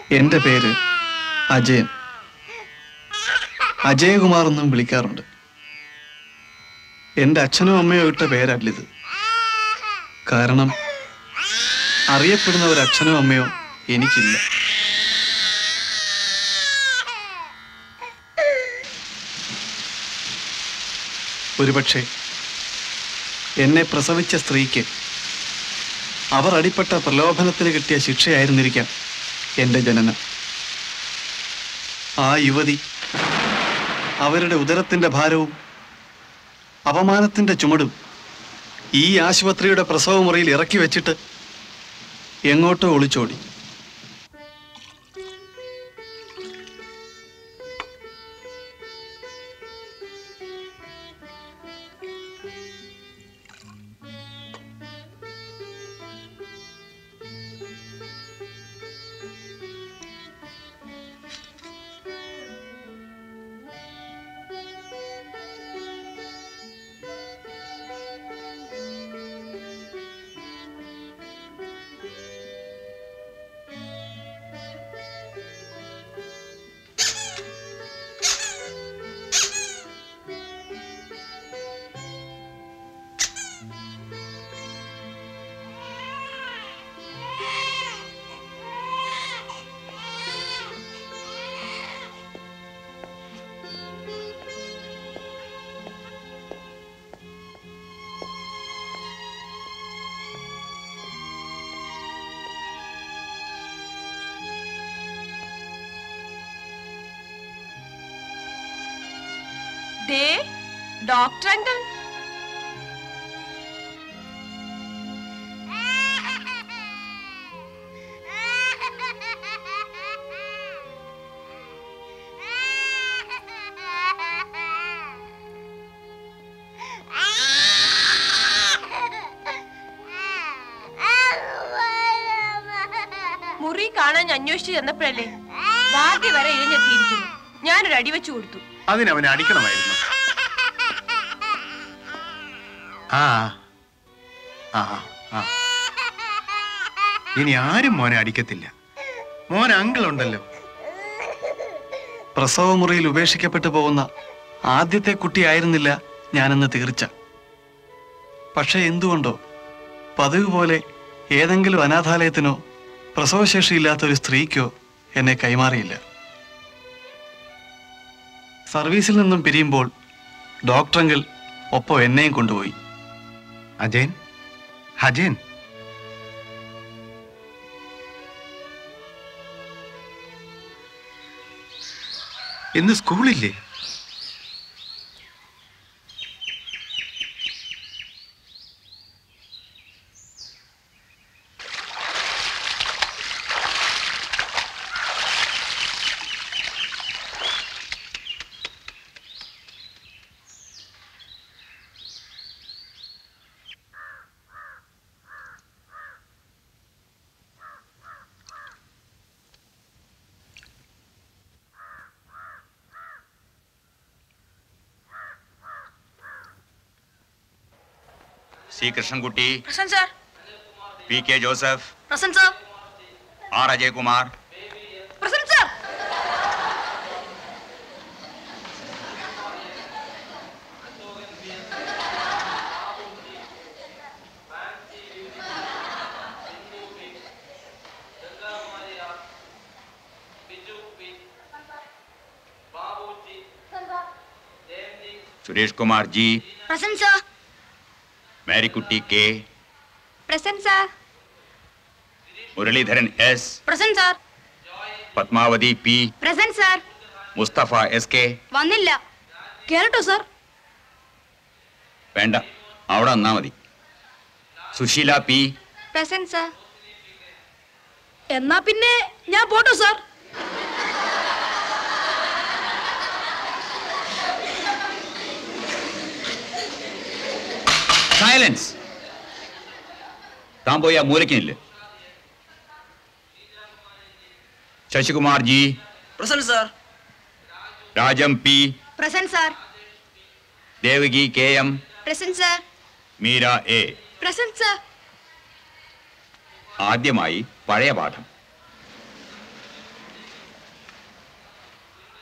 എൻ്റെ പേര് അജയൻ അജയകുമാർ എന്നും വിളിക്കാറുണ്ട് എൻ്റെ അച്ഛനും അമ്മയോ ഇട്ട പേരല്ലിത് കാരണം അറിയപ്പെടുന്ന ഒരു അച്ഛനോ അമ്മയോ എനിക്കില്ല ഒരുപക്ഷെ എന്നെ പ്രസവിച്ച സ്ത്രീക്ക് അവർ അടിപ്പെട്ട പ്രലോഭനത്തിന് കിട്ടിയ ശിക്ഷയായിരുന്നിരിക്കാം എൻ്റെ ജനനം ആ യുവതി അവരുടെ ഉദരത്തിൻ്റെ ഭാരവും അപമാനത്തിൻ്റെ ചുമടും ഈ ആശുപത്രിയുടെ പ്രസവമുറിയിൽ ഇറക്കി വെച്ചിട്ട് എങ്ങോട്ടോ ഒളിച്ചോടി ദേ ഡോക്ടർ അങ്കിൾ മുറി കാണാൻ ഞാൻ അന്വേഷിച്ചു ചെന്നപ്പോഴല്ലേ വാതി വരെ ഇഴഞ്ഞെത്തിയിരിക്കുന്നു ഞാനൊരു അടി വെച്ചു കൊടുത്തു അതിനവനെ അടിക്കണമായിരുന്നു ആ ആ ആ ഇനി ആരും മോനെ അടിക്കത്തില്ല മോൻ അങ്കിൾ ഉണ്ടല്ലോ പ്രസവമുറിയിൽ ഉപേക്ഷിക്കപ്പെട്ടു പോകുന്ന ആദ്യത്തെ കുട്ടിയായിരുന്നില്ല ഞാനെന്ന് തീർച്ച പക്ഷെ എന്തുകൊണ്ടോ പതിവ് പോലെ ഏതെങ്കിലും അനാഥാലയത്തിനോ പ്രസവശേഷിയില്ലാത്ത ഒരു സ്ത്രീക്കോ എന്നെ കൈമാറിയില്ല സർവീസിൽ നിന്നും പിരിയുമ്പോൾ ഡോക്ടറെങ്കിൽ ഒപ്പം എന്നെയും കൊണ്ടുപോയി അജയൻ അജയൻ ഇന്ന് സ്കൂളില്ലേ C Krishnankutty present sir P K Joseph present sir R Ajayakumar present sir Suresh Kumar G present sir Marykutty K present sir Muraleedharan S present sir Padmavathi P present sir Mustafa S K വന്നില്ല കേറട്ടോ സാർ വേണ്ട അവിടെ നിന്നാ മതി സുശീല പി പ്രസന്റ് സാർ എന്നാ പിന്നെ ഞാൻ പോട്ടോ സാർ സൈലൻസ് താൻ പോയി ആ മൂലക്കിനില്ല Sasikumar G present sir Rajam P present sir Devaki K M present sir Meera A present sir ആദ്യമായി പഴയ പാഠം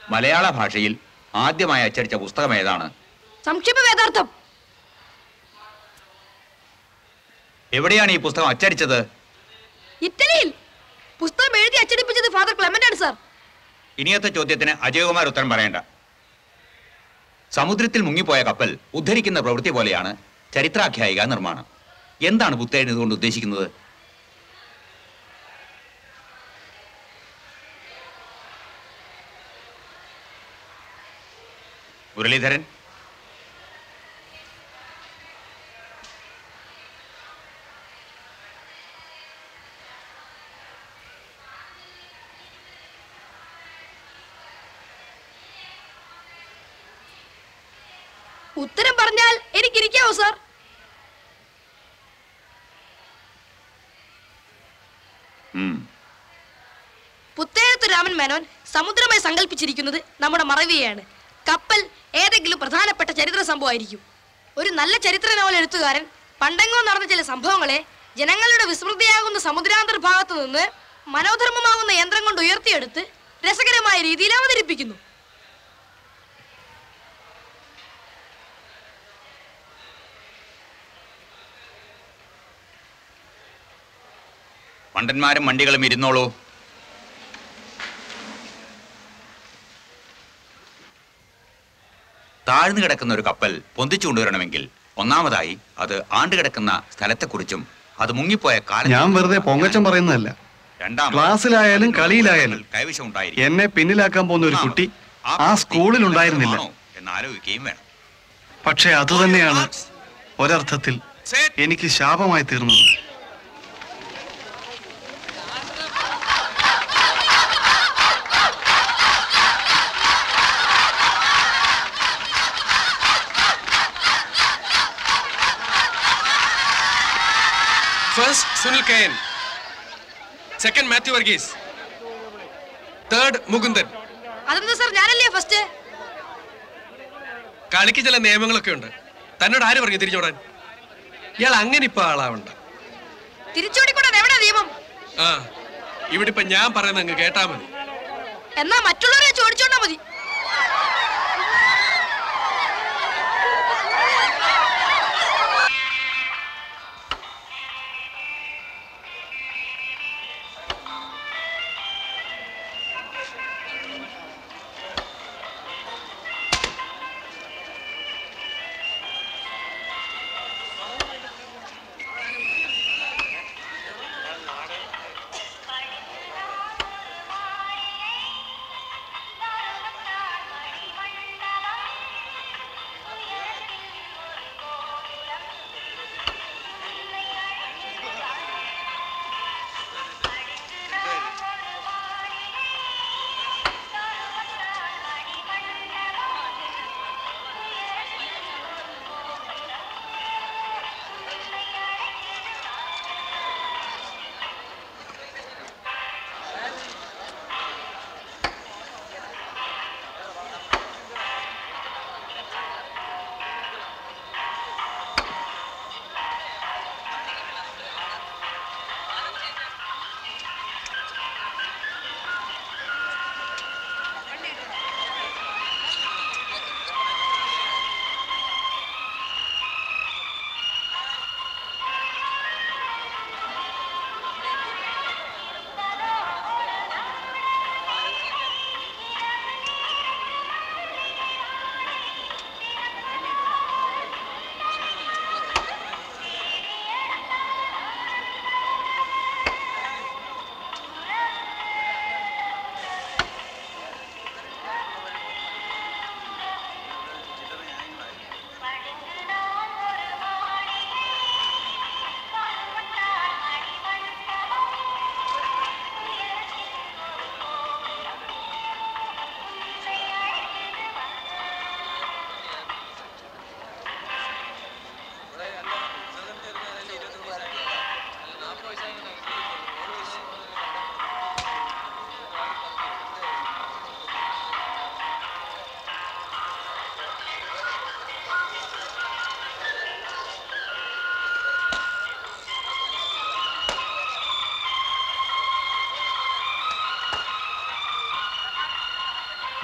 മലയാള ഭാഷയിൽ ആദ്യമായി അച്ചടിച്ച പുസ്തകം ഏതാണ് സംക്ഷേപ വേദാർത്ഥം എവിടെയാണ് ഈ പുസ്തകം അച്ചടിച്ചത് ഇറ്റലിയിൽ പുസ്തകം എഴുതി അച്ചടിപ്പിച്ചത് ഫാദർ ക്ലെമന്റ് ആണ് സാർ ഇനിയത്തെ ചോദ്യത്തിന് അജയകുമാർ ഉത്തരം പറയേണ്ട സമുദ്രത്തിൽ മുങ്ങിപ്പോയ കപ്പൽ ഉദ്ധരിക്കുന്ന പ്രവൃത്തി പോലെയാണ് ചരിത്രാഖ്യായിക നിർമ്മാണം എന്താണ് പുത്തേൻ ഇതുകൊണ്ട് ഉദ്ദേശിക്കുന്നത് മുരളീധരൻ ഉത്തരം പറഞ്ഞാൽ എനിക്കിരിക്കാവോ സാർ ഉം. പുത്തേഴത്ത് രാമൻ മേനോൻ സമുദ്രമായി സങ്കല്പിച്ചിരിക്കുന്നത് നമ്മുടെ മറവിയെയാണ് കപ്പൽ ഏതെങ്കിലും പ്രധാനപ്പെട്ട ചരിത്ര സംഭവമായിരിക്കും ഒരു നല്ല ചരിത്ര നോവൽ എഴുത്തുകാരൻ പണ്ടെങ്ങോ നടന്ന ചില സംഭവങ്ങളെ ജനങ്ങളുടെ വിസ്മൃതിയാകുന്ന സമുദ്രാന്തർ ഭാഗത്തു നിന്ന് മനോധർമ്മമാകുന്ന യന്ത്രം കൊണ്ട് ഉയർത്തിയെടുത്ത് രസകരമായ രീതിയിൽ അവതരിപ്പിക്കുന്നു മണ്ടന്മാരും മണ്ടികളും ഇരുന്നോളൂ താഴ്ന്നു കിടക്കുന്ന ഒരു കപ്പൽ പൊന്തിച്ചു കൊണ്ടുവരണമെങ്കിൽ ഒന്നാമതായി അത് ആണ്ട് കിടക്കുന്ന സ്ഥലത്തെക്കുറിച്ചും അത് മുങ്ങിപ്പോയ കാലം ഞാൻ വെറുതെ പൊങ്ങച്ചം പറയുന്നതല്ല രണ്ടാമത് ക്ലാസ്സിലായാലും കളിയിലായാലും കൈവശം ഉണ്ടായിരിക്കും എന്നെ പിന്നിലാക്കാൻ പോകുന്ന ഒരു കുട്ടി ആ സ്കൂളിൽ ഉണ്ടായിരുന്നില്ല എന്ന് ആലോചിക്കുകയും വേണം പക്ഷെ അതുതന്നെയാണ് ഒരർത്ഥത്തിൽ എനിക്ക് ശാപമായി തീർന്നത് ഫസ്റ്റ് സുനിൽ കയൻ second Mathew Varghese third Mukundan അതെന്താ സാർ ഞാനല്ലേ ഫസ്റ്റ് കളിക്ക് ചില നിയമങ്ങളൊക്കെ ഉണ്ട് തന്നോട് ആര് പറഞ്ഞു തിരിച്ചോടാൻ ഇയാൾ അങ്ങനെ ഇപ്പൊ ആളാവണ്ട തിരിച്ചോടിക്കൂടാൻ എവിടെ നിയമം ആ ഇവിടെ ഇപ്പൊ ഞാൻ പറയുന്നത് അങ്ങ് കേട്ടാ മതി എന്നാ മറ്റുള്ളവരെ ചോദിച്ചോണ്ടാ മതി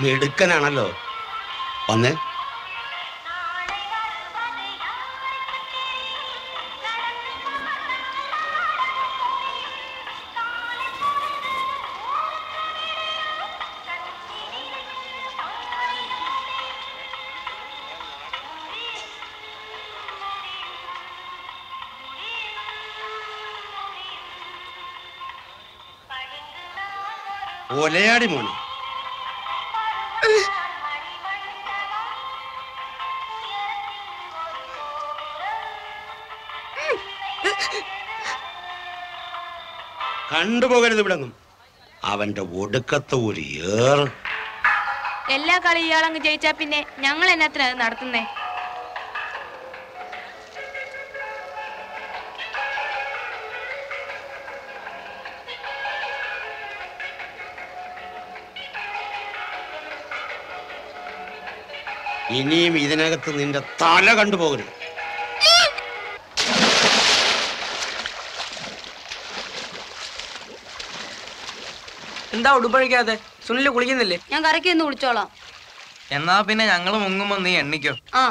മിടുക്കനാണല്ലോ വന്നേ ഒലയാടി മോനെ കണ്ടുപോകരുത് ഇവിടെങ്ങും അവന്റെ ഒടുക്കത്തെ ഒരു ഏറ് എല്ലാ കളി ഇയാളങ്ങ് ജയിച്ചാ പിന്നെ ഞങ്ങൾ എന്നത്തിനാ അത് നടത്തുന്നേ ഇനിയും ഇതിനകത്ത് നിന്റെ തല കണ്ടുപോകരുത് എന്താ ഉടുപ്പഴിക്കാതെ സുനില് കുളിക്കുന്നില്ലേ ഞാൻ കരയ്ക്ക് നിന്ന് വിളിച്ചോളാം എന്നാ പിന്നെ ഞങ്ങള് മുങ്ങുമ്പോ നീ എണ്ണിക്കോ ആ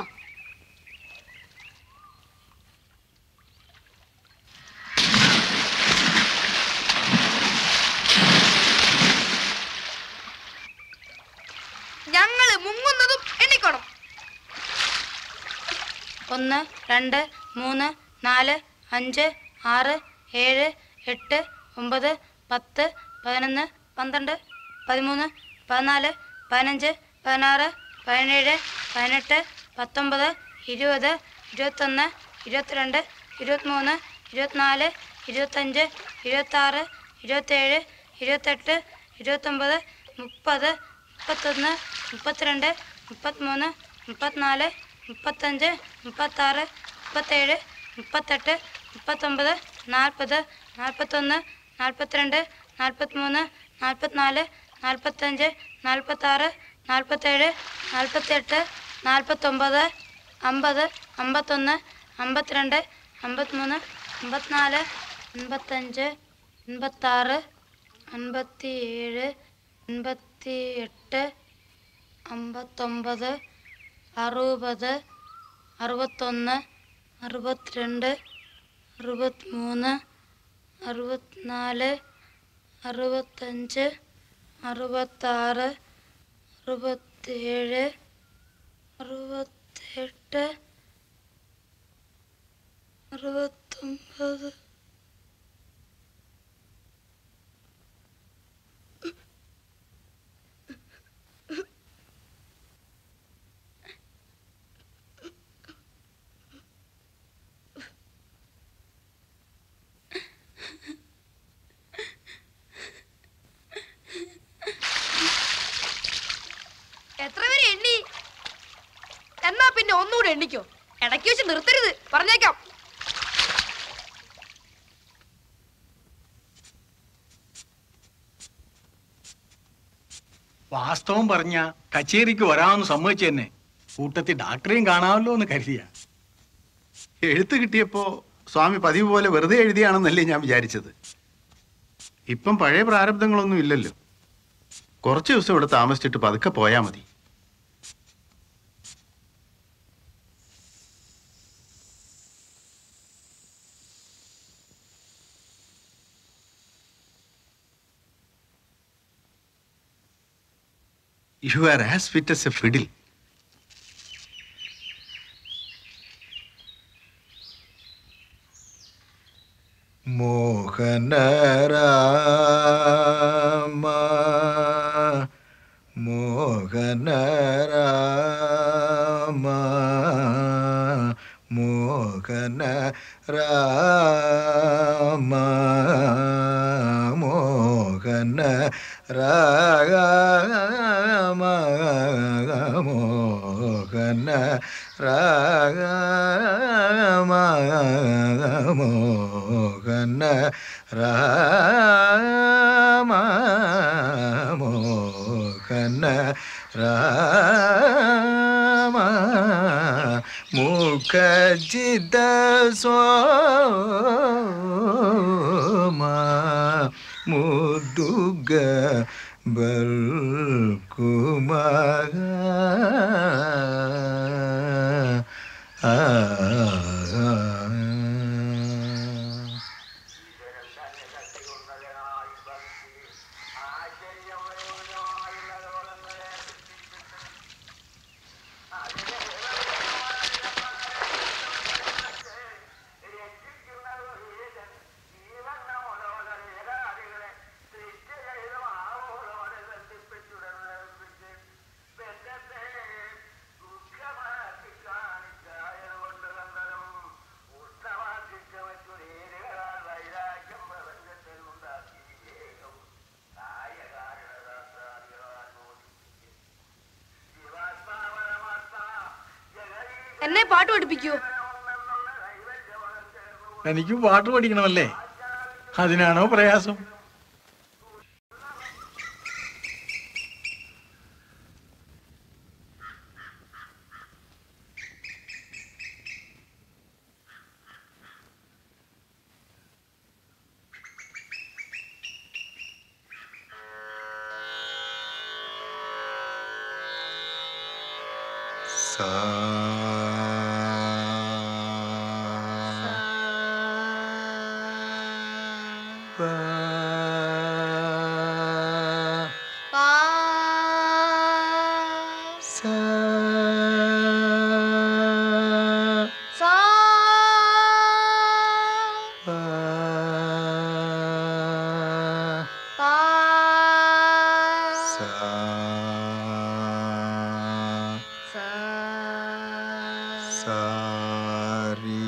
ഞങ്ങള് മുങ്ങുന്നതും എണ്ണിക്കണം ഒന്ന് രണ്ട് മൂന്ന് നാല് അഞ്ച് ആറ് ഏഴ് എട്ട് ഒമ്പത് പത്ത് പതിനൊന്ന് പന്ത്രണ്ട് പതിമൂന്ന് പതിനാല് പതിനഞ്ച് പതിനാറ് പതിനേഴ് പതിനെട്ട് പത്തൊമ്പത് ഇരുപത് ഇരുപത്തൊന്ന് ഇരുപത്തിരണ്ട് ഇരുപത്തിമൂന്ന് ഇരുപത്തിനാല് ഇരുപത്തഞ്ച് ഇരുപത്താറ് ഇരുപത്തേഴ് ഇരുപത്തെട്ട് ഇരുപത്തൊമ്പത് മുപ്പത് മുപ്പത്തൊന്ന് മുപ്പത്തിരണ്ട് മുപ്പത്തിമൂന്ന് മുപ്പത്തിനാല് മുപ്പത്തഞ്ച് മുപ്പത്താറ് മുപ്പത്തേഴ് മുപ്പത്തെട്ട് മുപ്പത്തൊമ്പത് നാൽപ്പത് നാൽപ്പത്തൊന്ന് നാൽപ്പത്തിരണ്ട് നാൽപ്പത്തിമൂന്ന് നാൽപ്പത്തിനാല് നാൽപ്പത്തഞ്ച് നാൽപ്പത്താറ് നാൽപ്പത്തേഴ് നാൽപ്പത്തെട്ട് നാൽപ്പത്തൊമ്പത് അമ്പത് അമ്പത്തൊന്ന് അമ്പത്തിരണ്ട് അമ്പത്തിമൂന്ന് അമ്പത്തിനാല് അൻപത്തഞ്ച് അൻപത്താറ് അൻപത്തിയേഴ് അൻപത്തി എട്ട് അമ്പത്തൊമ്പത് അറുപത് അറുപത്തൊന്ന് അറുപത്തിരണ്ട് അറുപത്തിമൂന്ന് അറുപത്തിനാല് അറുപത്തഞ്ച് അറുപത്താറ് അറുപത്തേഴ് അറുപത്തെട്ട് അറുപത്തൊമ്പത് എത്ര പേര് എണ്ണി എന്നാ പിന്നെ ഒന്നുകൂടെ എണ്ണിക്കോ ഇടയ്ക്ക് വെച്ച് നിർത്തരുത് പറഞ്ഞേക്കാം വാസ്തവം പറഞ്ഞ കച്ചേരിക്ക് വരാമെന്ന് സമ്മതിച്ചു തന്നെ കൂട്ടത്തിൽ ഡാക്ടറെയും കാണാമല്ലോ എന്ന് കരുതിയ എഴുത്ത് കിട്ടിയപ്പോ സ്വാമി പതിവ് പോലെ വെറുതെ എഴുതിയാണെന്നല്ലേ ഞാൻ വിചാരിച്ചത് ഇപ്പം പഴയ പ്രാരബ്ധങ്ങളൊന്നും ഇല്ലല്ലോ കുറച്ച് ദിവസം ഇവിടെ താമസിച്ചിട്ട് പതുക്കെ പോയാ മതി you are as fit as a fiddle മോഹനരാമ മോഹനരാമ മോഹന രാമ മോഹന രാമ മോഹന രാമ മോഹന രാമ മോഹന രാമ മുഖജിത സോമ മുദുഗ ബൽകുമാര കുമക ആ എന്നെ പാട്ട് പഠിപ്പിക്കൂ എനിക്ക് പാട്ട് പഠിക്കണമല്ലേ അതിനാണോ പ്രയാസം സാ പ പാ സാ സാ പ പാ സാ സാ സാരി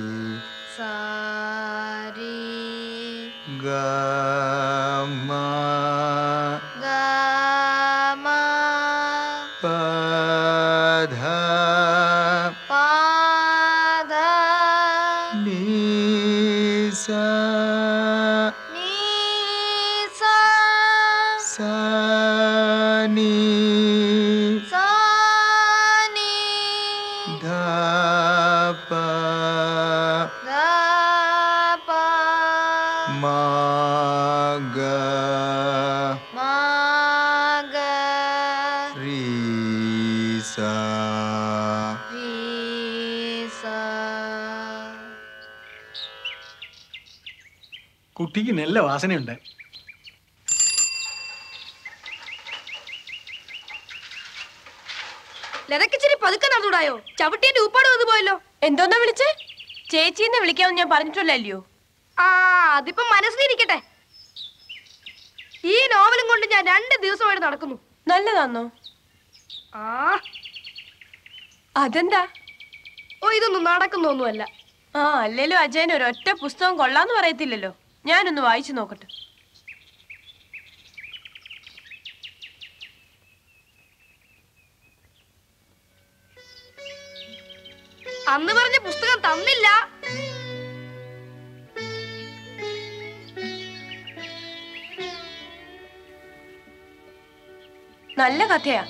സാരി ഗ മ ഗ മ പ ധ പാ ധ നീ സ നീ സ സ നീ സ നീ ധ പ ധ പ മ ഗ മ ഗ രി സ രി സ കുട്ടിക്ക് നല്ല വാസനയുണ്ട് ലതക്കിച്ചിരി പതുക്കെ നടന്നൂടായോ ചവിട്ടിന്റെ ഉപ്പാട് വന്നു പോയല്ലോ എന്തോന്നാ വിളിച്ചേ ചേച്ചിന്ന് വിളിക്കാമെന്ന് ഞാൻ പറഞ്ഞിട്ടില്ലല്ലോ ആ അതിപ്പോ മനസ്സിലിരിക്കട്ടെ ഈ നോവലും കൊണ്ട് ഞാൻ രണ്ട് ദിവസമായിട്ട് നടക്കുന്നു നല്ലതാന്നോ ആ അതെന്താ ഓ ഇതൊന്നും നടക്കുന്നൊന്നുമല്ല ആ അല്ലേലും അജയൻ ഒരൊറ്റ പുസ്തകം കൊള്ളാന്ന് പറയത്തില്ലല്ലോ ഞാനൊന്ന് വായിച്ചു നോക്കട്ടെ അന്ന് പറഞ്ഞ പുസ്തകം തന്നില്ല നല്ല കഥയാ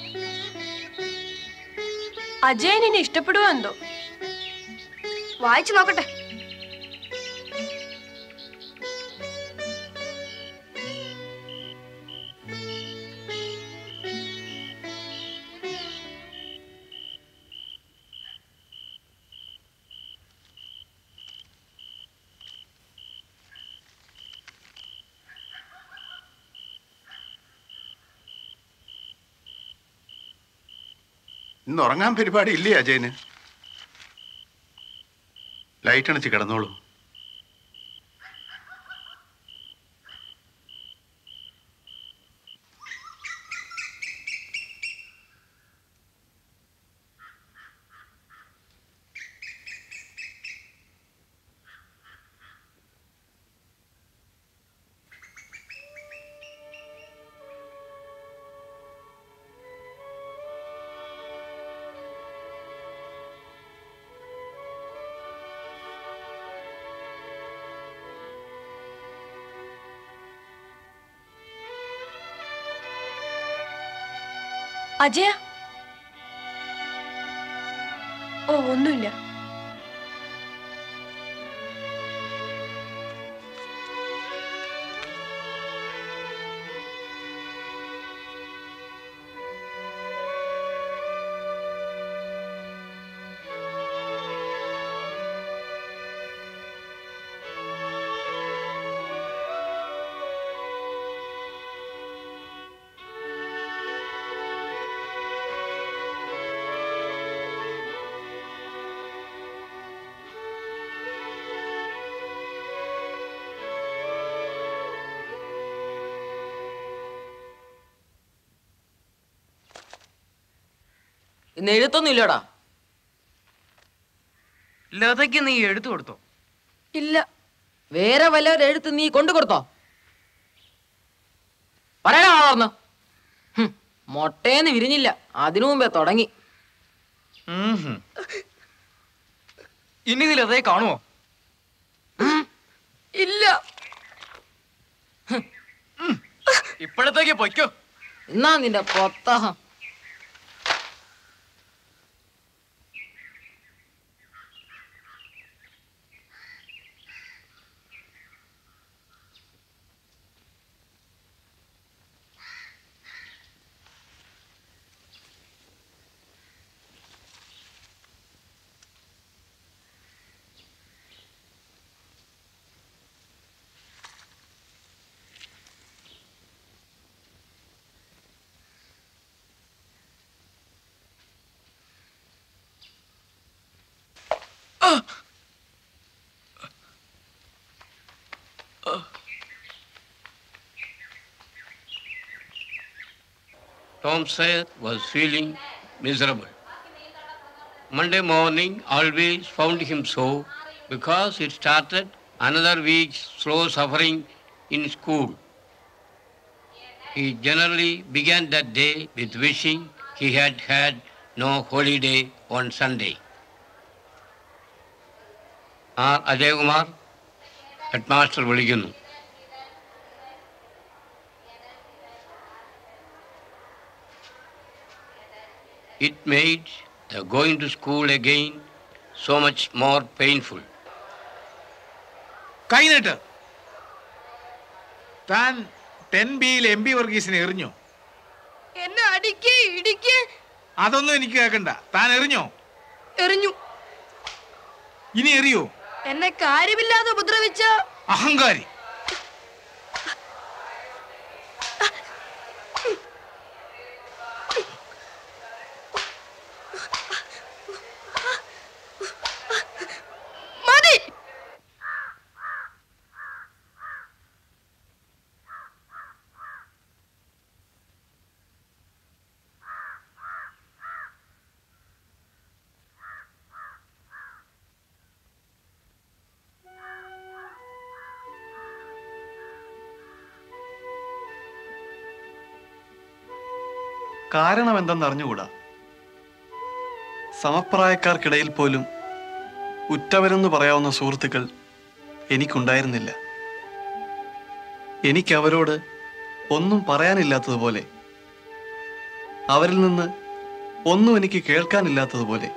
അജയൻ ഇനി ഇഷ്ടപ്പെടുവോ എന്തോ വായിച്ചു നോക്കട്ടെ ഇന്ന് ഉറങ്ങാൻ പരിപാടി ഇല്ലേ അജയന് ലൈറ്റ് അണച്ച് കിടന്നോളൂ അജയ ഓ ഒന്നുമില്ല ഇന്ന് എഴുത്തൊന്നും ഇല്ലടാ ലതയ്ക്ക് നീ എഴുത്തു കൊടുത്തോ ഇല്ല വേറെ വല്ലവരുടെ എഴുത്ത് നീ കൊണ്ടു കൊടുത്തോ പറയണ വളർന്ന് മൊട്ടേന്ന് വിരിഞ്ഞില്ല അതിനു മുമ്പേ തുടങ്ങി ഇനി ഇതിൽ അതേ കാണുമോ ഇല്ല ഇപ്പോഴത്തേക്ക് പൊയ്ക്കോ എന്നാ നിന്റെ പൊത്തഹം Tom Sawyer was feeling miserable. Monday morning always found him so because it started another week's slow suffering in school. He generally began that day with wishing he had had no holiday on Sunday. R Ajayakumar headmaster വിളിക്കുന്നു It made the going to school again so much more painful. കൈനീട്ട് താൻ ten ബിയിൽ M B വർഗീസിനെ എറിഞ്ഞോ എന്നെ അടിക്കേ ഇടിക്കേ അതൊന്നും എനിക്ക് കേൾക്കണ്ട താൻ എറിഞ്ഞോ എറിഞ്ഞു ഇനി എറിയോ എന്നെ കാര്യമില്ലാതെ ഉപദ്രവിച്ച അഹങ്കാരി മതി കാരണം എന്തെന്ന് അറിഞ്ഞുകൂടാ സമപ്രായക്കാർക്കിടയിൽ പോലും ഉറ്റവരെന്ന് പറയാവുന്ന സുഹൃത്തുക്കൾ എനിക്കുണ്ടായിരുന്നില്ല എനിക്ക് അവരോട് ഒന്നും പറയാനില്ലാത്തതുപോലെ അവരിൽ നിന്ന് ഒന്നും എനിക്ക് കേൾക്കാനില്ലാത്തതുപോലെ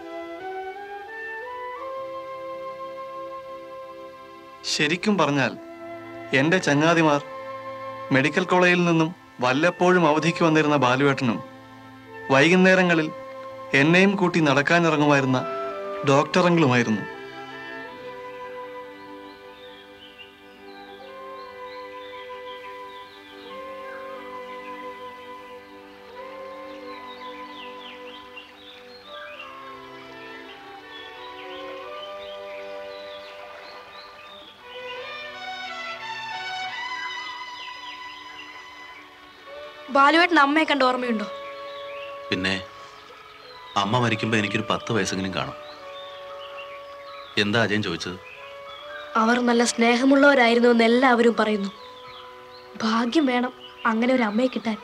ശരിക്കും പറഞ്ഞാൽ എൻ്റെ ചങ്ങാതിമാർ മെഡിക്കൽ കോളേജിൽ നിന്നും വല്ലപ്പോഴും അവധിക്ക് വന്നിരുന്ന ബാലുവേട്ടനും വൈകുന്നേരങ്ങളിൽ എന്നെയും കൂട്ടി നടക്കാനിറങ്ങുമായിരുന്ന ഡോക്ടറങ്ങളുമായിരുന്നു ബാലുവേട്ടൻ അമ്മയെ കണ്ട ഓർമ്മയുണ്ടോ പിന്നെ അമ്മ മരിക്കുമ്പോൾ എനിക്കൊരു പത്ത് വയസ്സെങ്കിലും കാണും എന്താ അജയൻ ചോദിച്ചത് അവർ നല്ല സ്നേഹമുള്ളവരായിരുന്നു എന്ന് എല്ലാവരും പറയുന്നു ഭാഗ്യം വേണം അങ്ങനെ ഒരു അമ്മയെ കിട്ടാൻ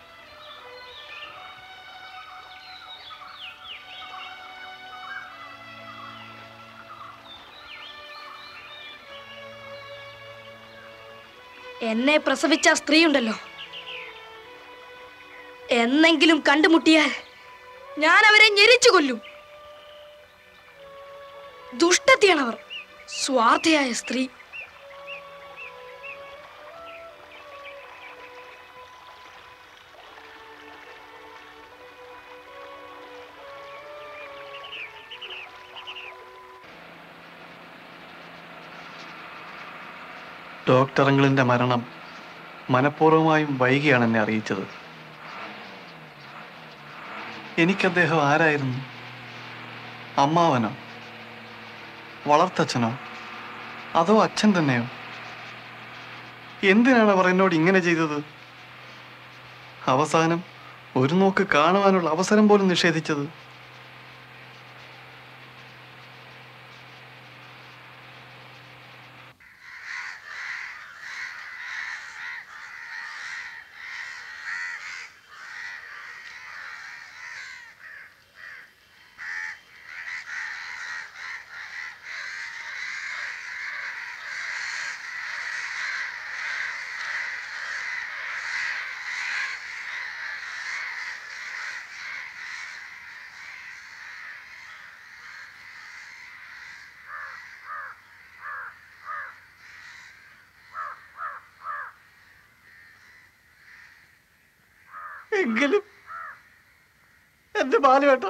എന്നെ പ്രസവിച്ച ആ സ്ത്രീ ഉണ്ടല്ലോ എന്നെങ്കിലും കണ്ടുമുട്ടിയാൽ ഞാൻ അവരെ ഞെരിച്ചു കൊല്ലും ദുഷ്ടത്തിയാണവർ സ്വാർത്ഥയായ സ്ത്രീ ഡോക്ടർ അങ്കിളിന്റെ മരണം മനഃപൂർവ്വമായും വൈകിയാണ് എന്നെ അറിയിച്ചത് എനിക്ക് അദ്ദേഹം ആരായിരുന്നു അമ്മാവനോ വളർത്തച്ഛനോ അതോ അച്ഛൻ തന്നെയോ എന്തിനാണ് അവർ എന്നോട് ഇങ്ങനെ ചെയ്തത് അവസാനം ഒരു നോക്ക് കാണുവാനുള്ള അവസരം പോലും നിഷേധിച്ചത് എങ്കിലും എന്റെ ബാലുവേട്ട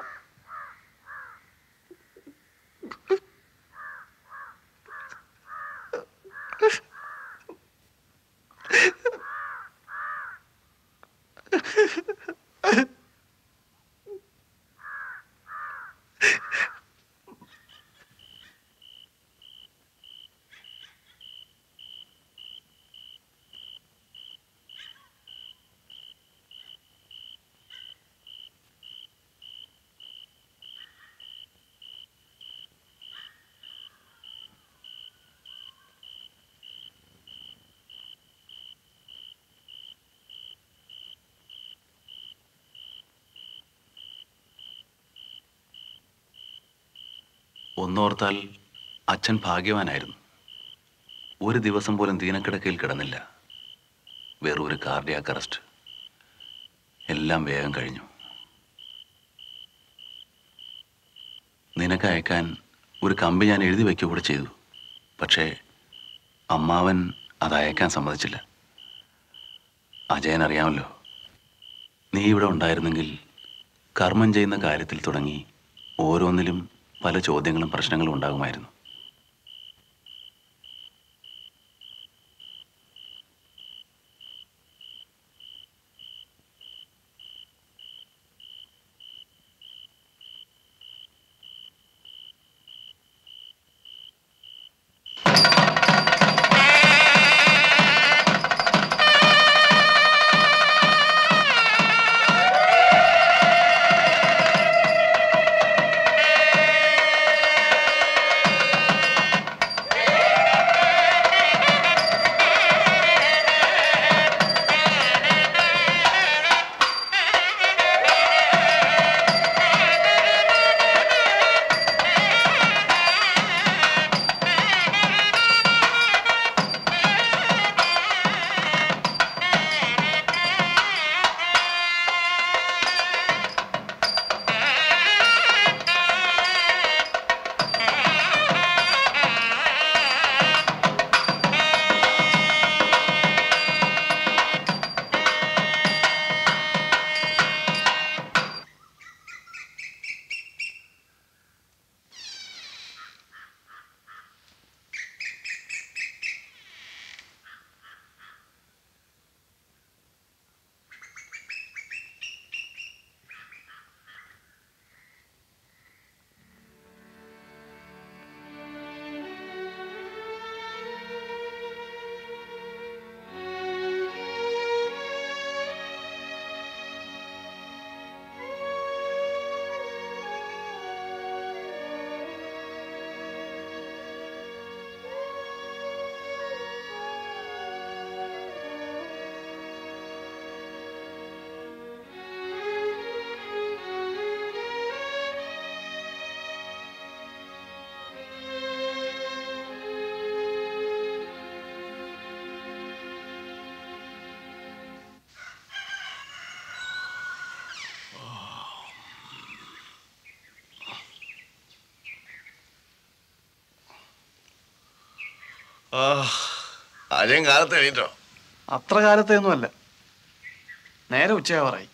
ഒന്നോർത്താൽ അച്ഛൻ ഭാഗ്യവാനായിരുന്നു ഒരു ദിവസം പോലും ദീനക്കിടക്കയിൽ കിടന്നില്ല വെറും ഒരു കാർഡിയാക്ക് അറസ്റ്റ് എല്ലാം വേഗം കഴിഞ്ഞു നിനക്ക് അയക്കാൻ ഒരു കമ്പി ഞാൻ എഴുതി വയ്ക്കുക കൂടെ ചെയ്തു പക്ഷേ അമ്മാവൻ അത് അയക്കാൻ സമ്മതിച്ചില്ല അജയൻ അറിയാമല്ലോ നീ ഇവിടെ ഉണ്ടായിരുന്നെങ്കിൽ കർമ്മം ചെയ്യുന്ന കാര്യത്തിൽ തുടങ്ങി ഓരോന്നിലും പല ചോദ്യങ്ങളും പ്രശ്നങ്ങളും ഉണ്ടാകുമായിരുന്നു ആ അജയൻ കാലത്ത് എണീറ്റോ അത്ര കാലത്തെ ഒന്നുമല്ല നേരെ ഉച്ചയാവാറായി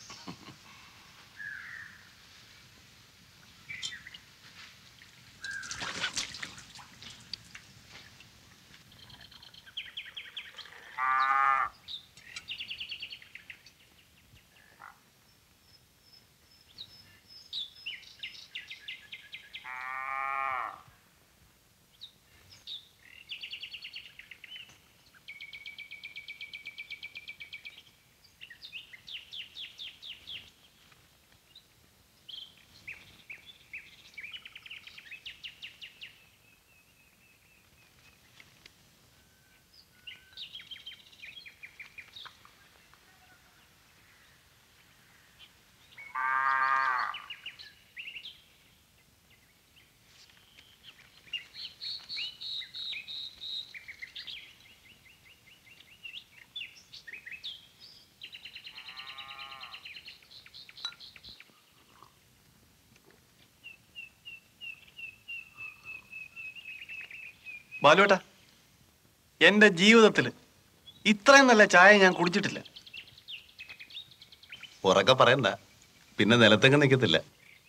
ബാലുവേട്ടാ എന്റെ ജീവിതത്തിൽ ഇത്രയും നല്ല ചായ ഞാൻ കുടിച്ചിട്ടില്ല ഉറക്കെ പറയണ്ട പിന്നെ നിലത്തെങ്ങ് നിൽക്കത്തില്ല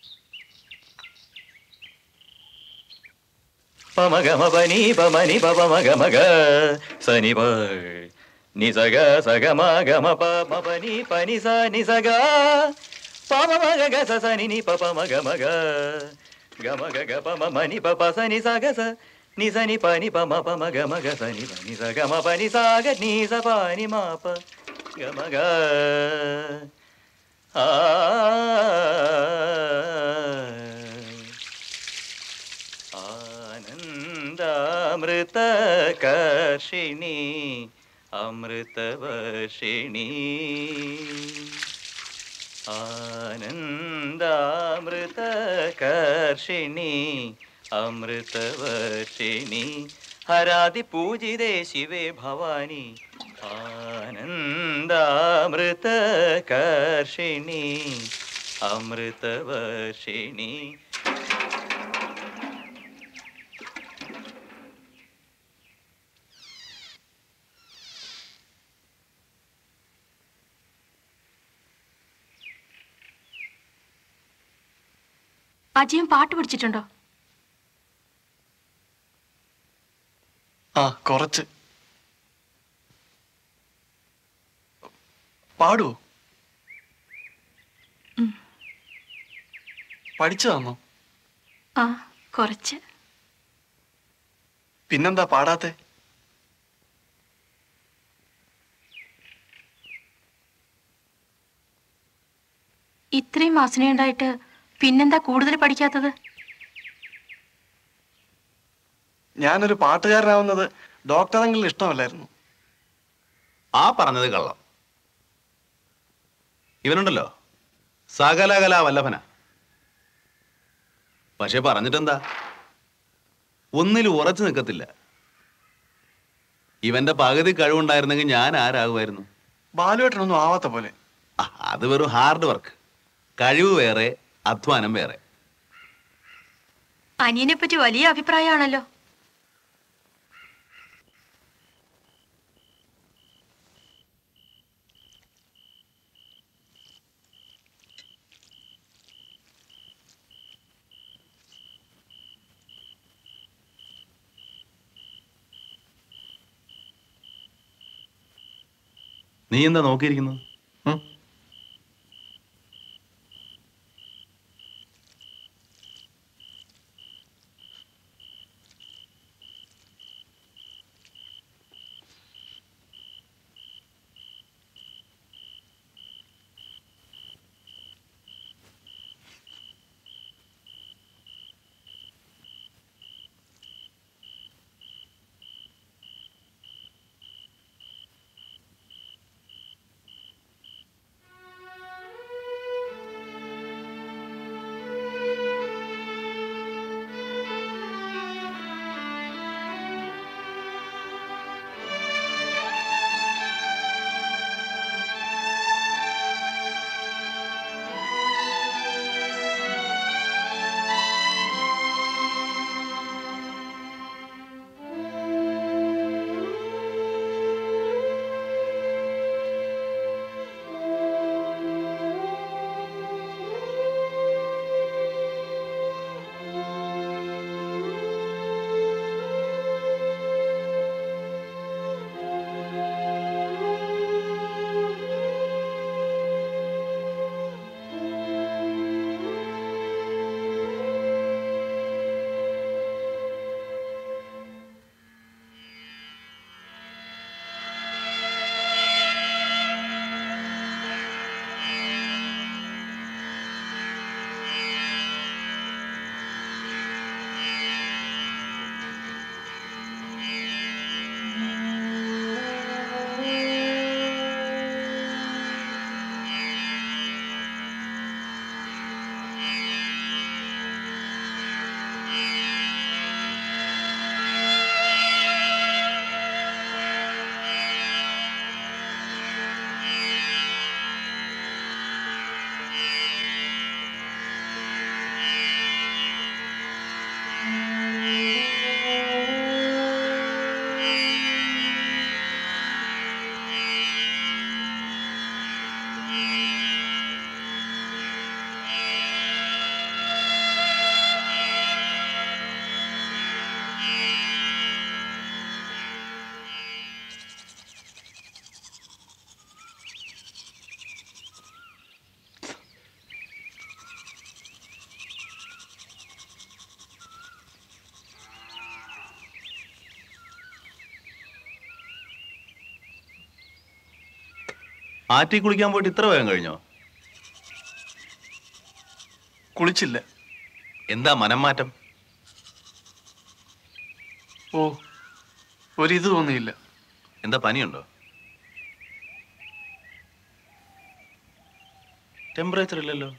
പമഗമ പനി പമനി പമഗമഗ സനി പ നി സഗ സഗമ ഗമ പമ പനി പനി സ നി സഗ പമ മഗ ഗ സ സനി നി പ പമ ഗമ ഗ ഗമ ഗ ഗ പമ മനി പ പ സ നി സ ഗ സ നി സ നി പ നി പ മ പ മ ഗ മ ഗ സ നി പ നി സ ഗ മ പ നി സ ഗ നി സ പ നി മ പ ഗ മ ഗ ആ ആനന്ദാമൃതകർഷിണി അമൃതവർഷിണി ആനന്ദാമൃതകർഷിണി അമൃതവർഷിണി ഹരാതി പൂജിതേ ശിവേ ഭവാനി ആനന്ദാമൃതകർഷിണി അമൃതവർഷിണി അജയൻ പാട്ട് പഠിച്ചിട്ടുണ്ടോ ആ കുറച്ച് പാടുവോ പഠിച്ചതാണോ ആ കുറച്ച് പിന്നെന്താ പാടാത്തെ ഇത്രയും വാസനയുണ്ടായിട്ട് പിന്നെന്താ കൂടുതൽ പഠിക്കാത്തത് ഞാനൊരു പാട്ടുകാരനാവുന്നത് ഡോക്ടർ അങ്കിളിന് ഇഷ്ടമല്ലായിരുന്നു ആ പറഞ്ഞത് കള്ളം ഇവനുണ്ടല്ലോ സകലകല വല്ലഭന പക്ഷെ പറഞ്ഞിട്ടെന്താ ഒന്നിലും ഉറച്ചു നിൽക്കത്തില്ല ഇവന്റെ പകുതി കഴിവുണ്ടായിരുന്നെങ്കിൽ ഞാൻ ആരാകുമായിരുന്നു ബാലുവേട്ടനൊന്നും ആവാത്ത പോലെ ആ, അത് വെറും ഹാർഡ് വർക്ക് കഴിവ് വേറെ അധ്വാനം വേറെ അനിയനെ പറ്റി വലിയ അഭിപ്രായമാണല്ലോ നീ എന്താ നോക്കിയിരിക്കുന്നത് ആറ്റി കുളിക്കാൻ പോയിട്ട് ഇത്ര വേഗം കഴിഞ്ഞോ കുളിച്ചില്ല എന്താ മനം മാറ്റം ഓ ഒരിത് തോന്നിയില്ല എന്താ പനിയുണ്ടോ ടെമ്പറേച്ചർ ഇല്ലല്ലോ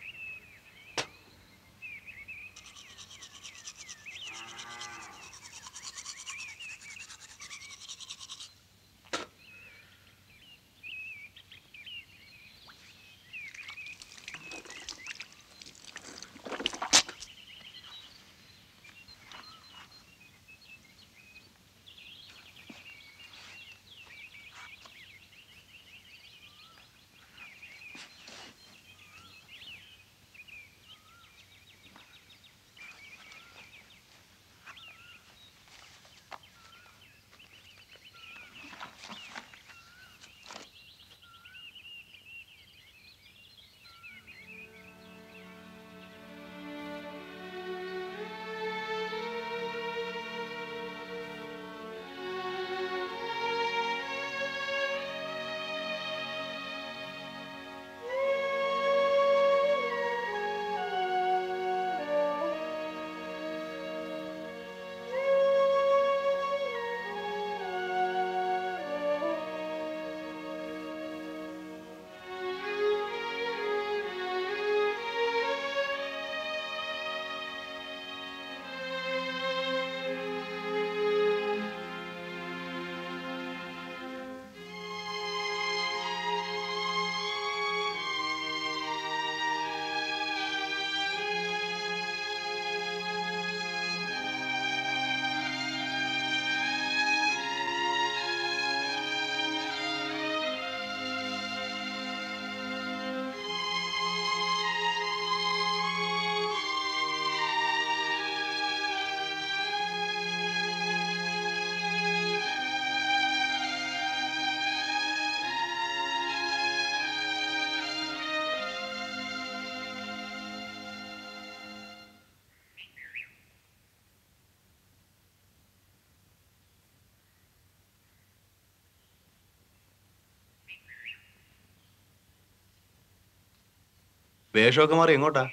വേഷമൊക്കെ മാറി എങ്ങോട്ടാ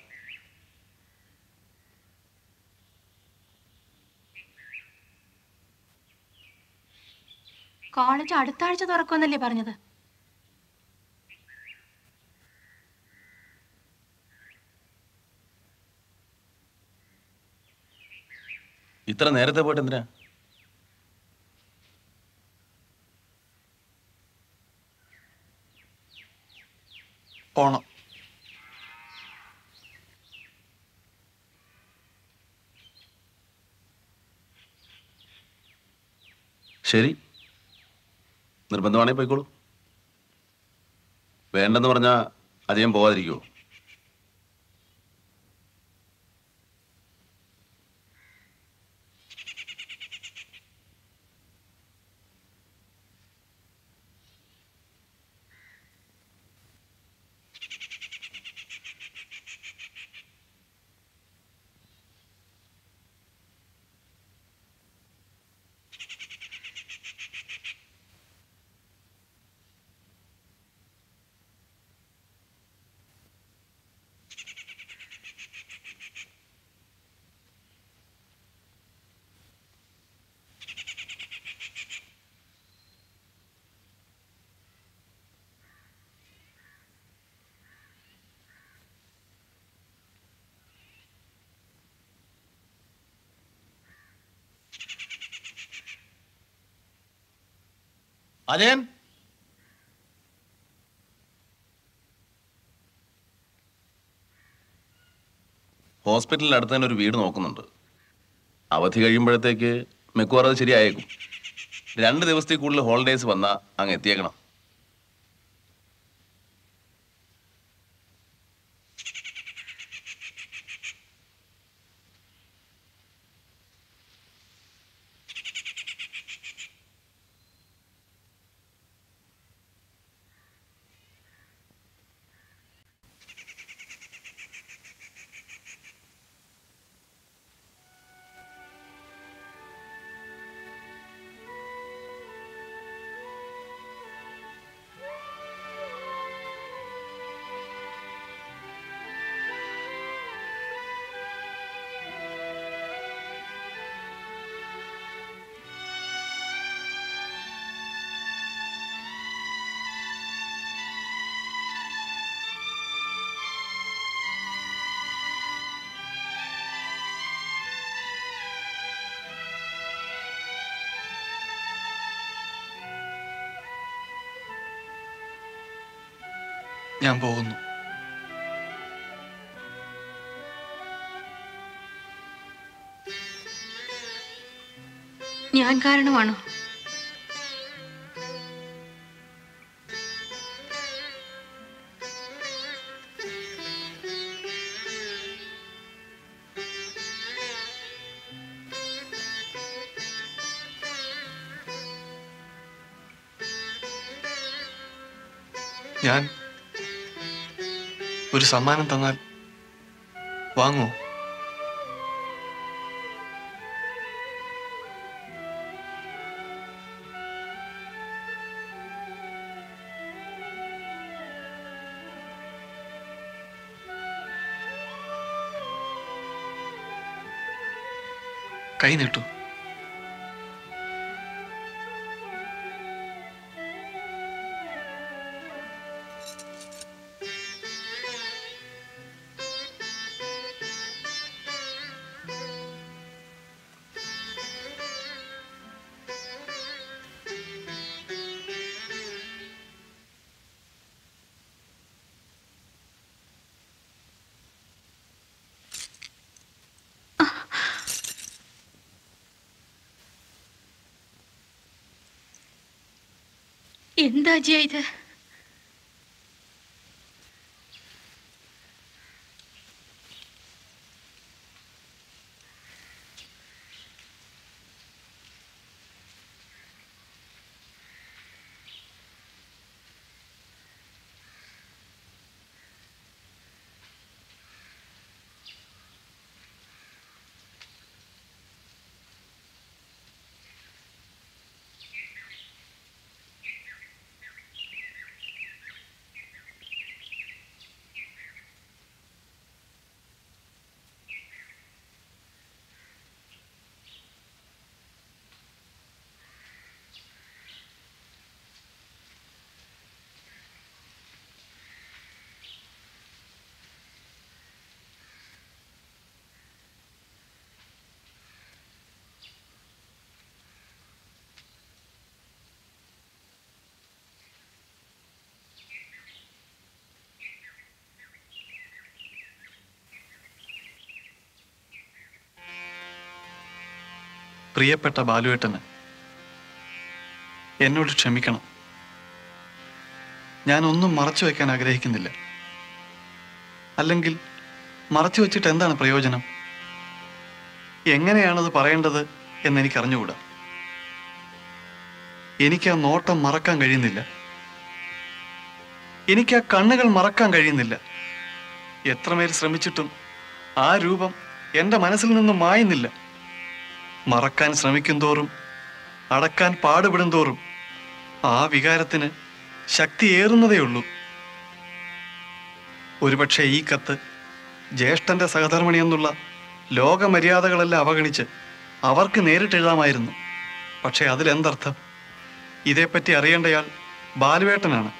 കോളേജ് അടുത്ത ആഴ്ച തുറക്കുമെന്നല്ലേ പറഞ്ഞത് ഇത്ര നേരത്തെ പോയിട്ട് എന്തിനാ പോണം ശരി നിർബന്ധമാണെങ്കിൽ പോയിക്കോളൂ വേണ്ടെന്ന് പറഞ്ഞാൽ അധികം പോകാതിരിക്കുമോ അജയൻ ഹോസ്പിറ്റലിൽ അടുത്ത് തന്നെ ഒരു വീട് നോക്കുന്നുണ്ട് അവധി കഴിയുമ്പോഴത്തേക്ക് മിക്കവാറും അത് ശരിയായേക്കും രണ്ട് ദിവസത്തിൽ കൂടുതൽ ഹോളിഡേയ്സ് വന്നാൽ അങ്ങ് എത്തിയേക്കണം ഞാൻ പോകുന്നു ഞാൻ കാരണമാണോ ഞാൻ ഒരു സമ്മാനം തന്നാൽ വാങ്ങോ കൈ നീട്ടു എന്താ അജയ ഇത് പ്രിയപ്പെട്ട ബാലുവേട്ടന് എന്നോട് ക്ഷമിക്കണം ഞാൻ ഒന്നും മറച്ചു വെക്കാൻ ആഗ്രഹിക്കുന്നില്ല അല്ലെങ്കിൽ മറച്ചു വെച്ചിട്ട് എന്താണ് പ്രയോജനം എങ്ങനെയാണത് പറയേണ്ടത് എന്ന് എനിക്ക് അറിഞ്ഞുകൂടാ എനിക്ക് ആ നോട്ടം മറക്കാൻ കഴിയുന്നില്ല എനിക്ക് ആ കണ്ണുകൾ മറക്കാൻ കഴിയുന്നില്ല എത്രമേൽ ശ്രമിച്ചിട്ടും ആ രൂപം എൻ്റെ മനസ്സിൽ നിന്നും മായുന്നില്ല മറക്കാൻ ശ്രമിക്കും തോറും അടക്കാൻ പാടുപെടും തോറും ആ വികാരത്തിന് ശക്തി ഏറുന്നതേയുള്ളൂ ഒരുപക്ഷെ ഈ കത്ത് ജ്യേഷ്ഠന്റെ സഹധർമ്മിണി എന്നുള്ള ലോകമര്യാദകളെല്ലാം അവഗണിച്ച് അവർക്ക് നേരിട്ടെഴുതാമായിരുന്നു പക്ഷെ അതിലെന്തർത്ഥം ഇതേപ്പറ്റി അറിയേണ്ടയാൾ ബാലുവേട്ടനാണ്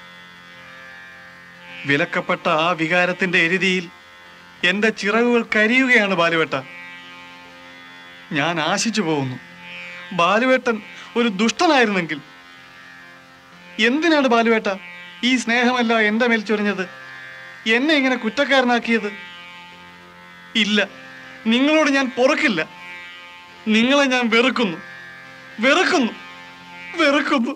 വിലക്കപ്പെട്ട ആ വികാരത്തിന്റെ എരുതിയിൽ എന്റെ ചിറകുകൾ കരിയുകയാണ് ബാലുവേട്ട ഞാൻ ആശിച്ചു പോകുന്നു ബാലുവേട്ടൻ ഒരു ദുഷ്ടനായിരുന്നെങ്കിൽ എന്തിനാണ് ബാലുവേട്ട ഈ സ്നേഹമല്ല എന്റെ മേൽ ചൊരിഞ്ഞത് എന്നെ ഇങ്ങനെ കുറ്റക്കാരനാക്കിയത് ഇല്ല നിങ്ങളോട് ഞാൻ പൊറുക്കില്ല നിങ്ങളെ ഞാൻ വെറുക്കുന്നു വെറുക്കുന്നു വെറുക്കുന്നു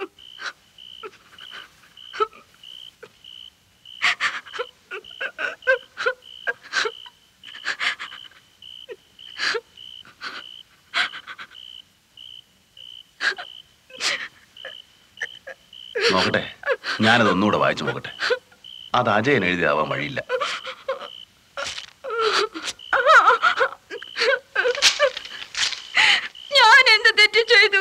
നോക്കട്ടെ ഞാനത് ഒന്നുകൂടെ വായിച്ചു നോക്കട്ടെ അത് അജയൻ എഴുതിയതാവാൻ വഴിയില്ല ഞാൻ എന്ത് തെറ്റ് ചെയ്തു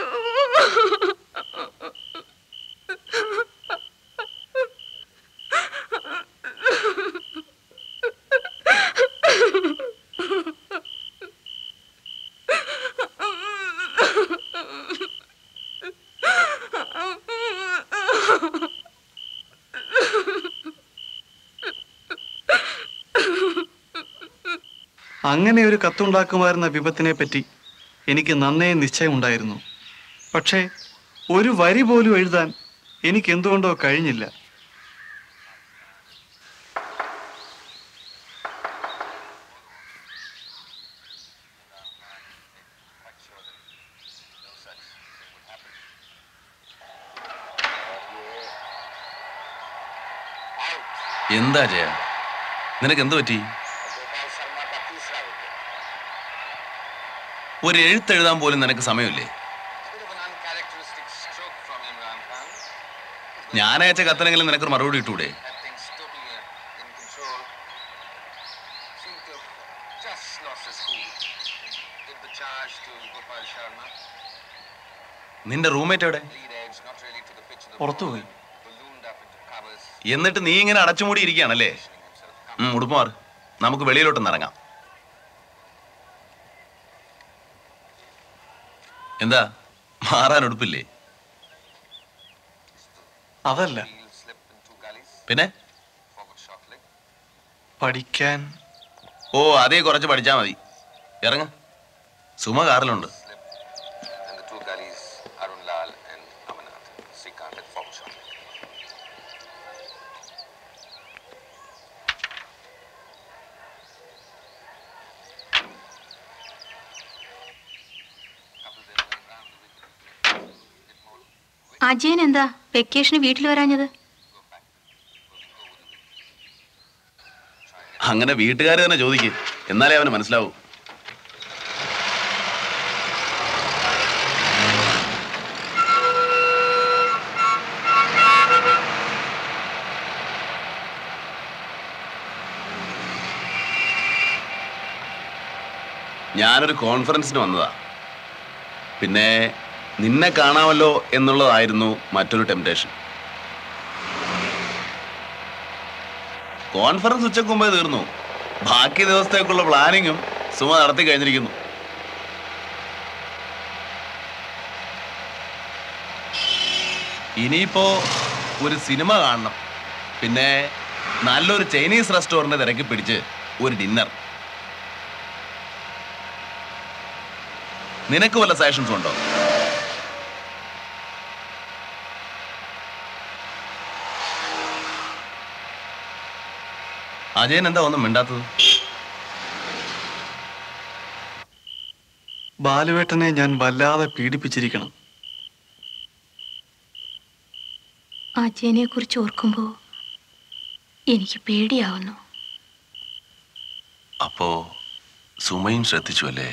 അങ്ങനെ ഒരു കത്തുണ്ടാക്കുമായിരുന്ന വിപത്തിനെ പറ്റി എനിക്ക് നന്നേ നിശ്ചയമുണ്ടായിരുന്നു പക്ഷേ ഒരു വരി പോലും എഴുതാൻ എനിക്ക് എന്തുകൊണ്ടോ കഴിഞ്ഞില്ല എന്താ ജയ നിനക്ക് എന്ത് പറ്റി ഒരു എഴുത്തെഴുതാൻ പോലും നിനക്ക് സമയമില്ലേ ഞാൻ അയച്ച കത്തനെങ്കിലും നിനക്കൊരു മറുപടി ഇട്ടൂടെ നിന്റെ റൂംമേറ്റ് എവിടെ പുറത്തുപോയി എന്നിട്ട് നീ ഇങ്ങനെ അടച്ചുമൂടി ഇരിക്കുകയാണല്ലേ ഉം, ഉടുപ്പ് മാറ് നമുക്ക് വെളിയിലോട്ടൊന്ന് ഇറങ്ങാം എന്താ മാറാൻ ഉടുപ്പില്ലേ അതല്ല പിന്നെ പഠിക്കാൻ ഓ അതേ കുറച്ച് പഠിച്ചാ മതി ഇറങ്ങ സുമ കാറിലുണ്ട് അജയൻ എന്താ വെക്കേഷന് വീട്ടിൽ വരാഞ്ഞത് അങ്ങനെ വീട്ടുകാർ തന്നെ ചോദിക്കും എന്നാലേ അവന് മനസ്സിലാവൂ ഞാനൊരു കോൺഫറൻസിന് വന്നതാ പിന്നെ നിന്നെ കാണാമല്ലോ എന്നുള്ളതായിരുന്നു മറ്റൊരു ടെംപ്ടേഷൻ കോൺഫറൻസ് ഉച്ചക്ക് മുമ്പേ തീർന്നു ബാക്കി ദിവസത്തേക്കുള്ള പ്ലാനിങ്ങും സുമ നടത്തി കഴിഞ്ഞിരിക്കുന്നു ഇനിയിപ്പോ ഒരു സിനിമ കാണണം പിന്നെ നല്ലൊരു ചൈനീസ് റെസ്റ്റോറന്റ് തിരക്കി പിടിച്ച് ഒരു ഡിന്നർ നിനക്ക് വല്ല സജഷൻസ് ഉണ്ടോ അജയൻ എന്താ ഒന്നും മിണ്ടാത്തത് ബാലുവേട്ടനെ ഞാൻ വല്ലാതെ പീഡിപ്പിച്ചിരിക്കണം അജയനെ കുറിച്ച് ഓർക്കുമ്പോൾ എനിക്ക് പേടിയാവുന്നു അപ്പോ സുമയും ശ്രദ്ധിച്ചു അല്ലേ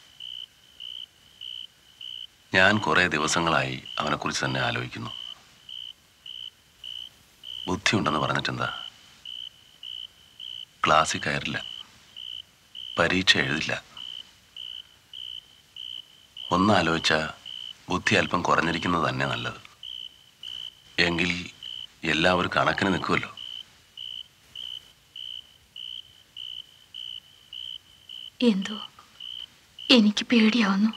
ഞാൻ കുറെ ദിവസങ്ങളായി അവനെക്കുറിച്ച് തന്നെ ആലോചിക്കുന്നു ബുദ്ധിയുണ്ടെന്ന് പറഞ്ഞിട്ടെന്താ ക്ലാസ്സിൽ കയറില്ല പരീക്ഷ എഴുതില്ല ഒന്നാലോചിച്ച ബുദ്ധി അല്പം കുറഞ്ഞിരിക്കുന്നത് തന്നെ നല്ലത് എങ്കിൽ എല്ലാവരും കണക്കിന് നിൽക്കുമല്ലോ എന്തോ എനിക്ക് പേടിയാവുന്നു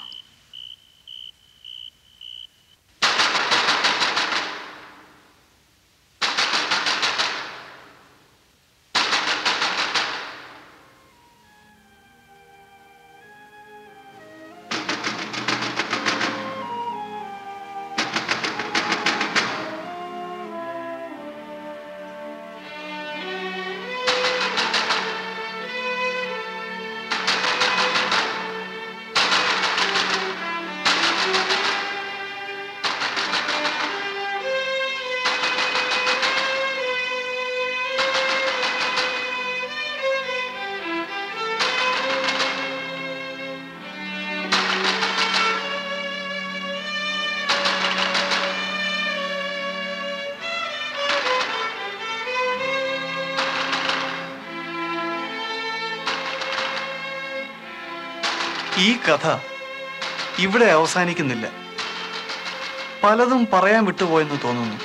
ഈ കഥ ഇവിടെ അവസാനിക്കുന്നില്ല പലതും പറയാൻ വിട്ടുപോയെന്ന് തോന്നുന്നു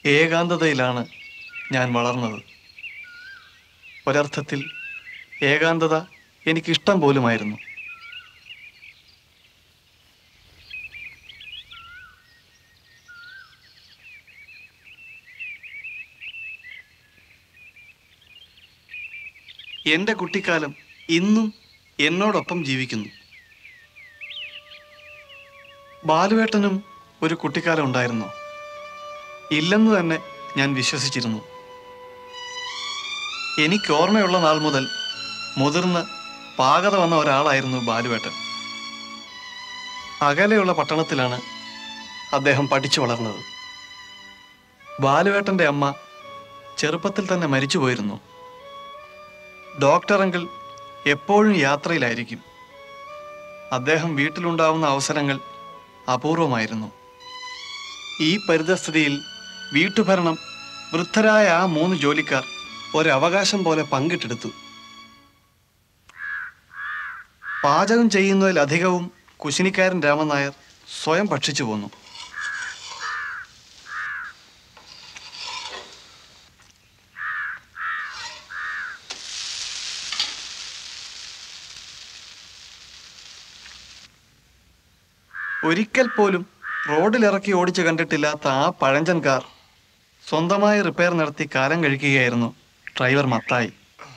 ഏകാന്തതയിലാണ് ഞാൻ വളർന്നത് ഒരർത്ഥത്തിൽ ഏകാന്തത എനിക്കിഷ്ടം പോലുമായിരുന്നു എൻ്റെ കുട്ടിക്കാലം ഇന്നും എന്നോടൊപ്പം ജീവിക്കുന്നു ബാലുവേട്ടനും ഒരു കുട്ടിക്കാലം ഉണ്ടായിരുന്നോ ഇല്ലെന്ന് തന്നെ ഞാൻ വിശ്വസിച്ചിരുന്നു എനിക്ക് ഓർമ്മയുള്ള നാൾ മുതൽ മുതിർന്ന് പാകത വന്ന ഒരാളായിരുന്നു ബാലുവേട്ടൻ അകലെയുള്ള പട്ടണത്തിലാണ് അദ്ദേഹം പഠിച്ചു വളർന്നത് ബാലുവേട്ടന്റെ അമ്മ ചെറുപ്പത്തിൽ തന്നെ മരിച്ചു പോയിരുന്നു ഡോക്ടർ അങ്കിൾ എപ്പോഴും യാത്രയിലായിരിക്കും അദ്ദേഹം വീട്ടിലുണ്ടാവുന്ന അവസരങ്ങൾ അപൂർവമായിരുന്നു ഈ പരിതസ്ഥിതിയിൽ വീട്ടുഭരണം വൃദ്ധരായ ആ മൂന്ന് ജോലിക്കാർ ഒരവകാശം പോലെ പങ്കിട്ടെടുത്തു പാചകം ചെയ്യുന്നതിലധികവും കുശിനിക്കാരൻ രാമൻ നായർ സ്വയം ഭക്ഷിച്ചു പോന്നു ഒരിക്കൽ പോലും റോഡിലിറക്കി ഓടിച്ചു കണ്ടിട്ടില്ലാത്ത ആ പഴഞ്ചൻ കാർ സ്വന്തമായി റിപ്പയർ നടത്തി കാലം കഴിക്കുകയായിരുന്നു ഡ്രൈവർ മത്തായി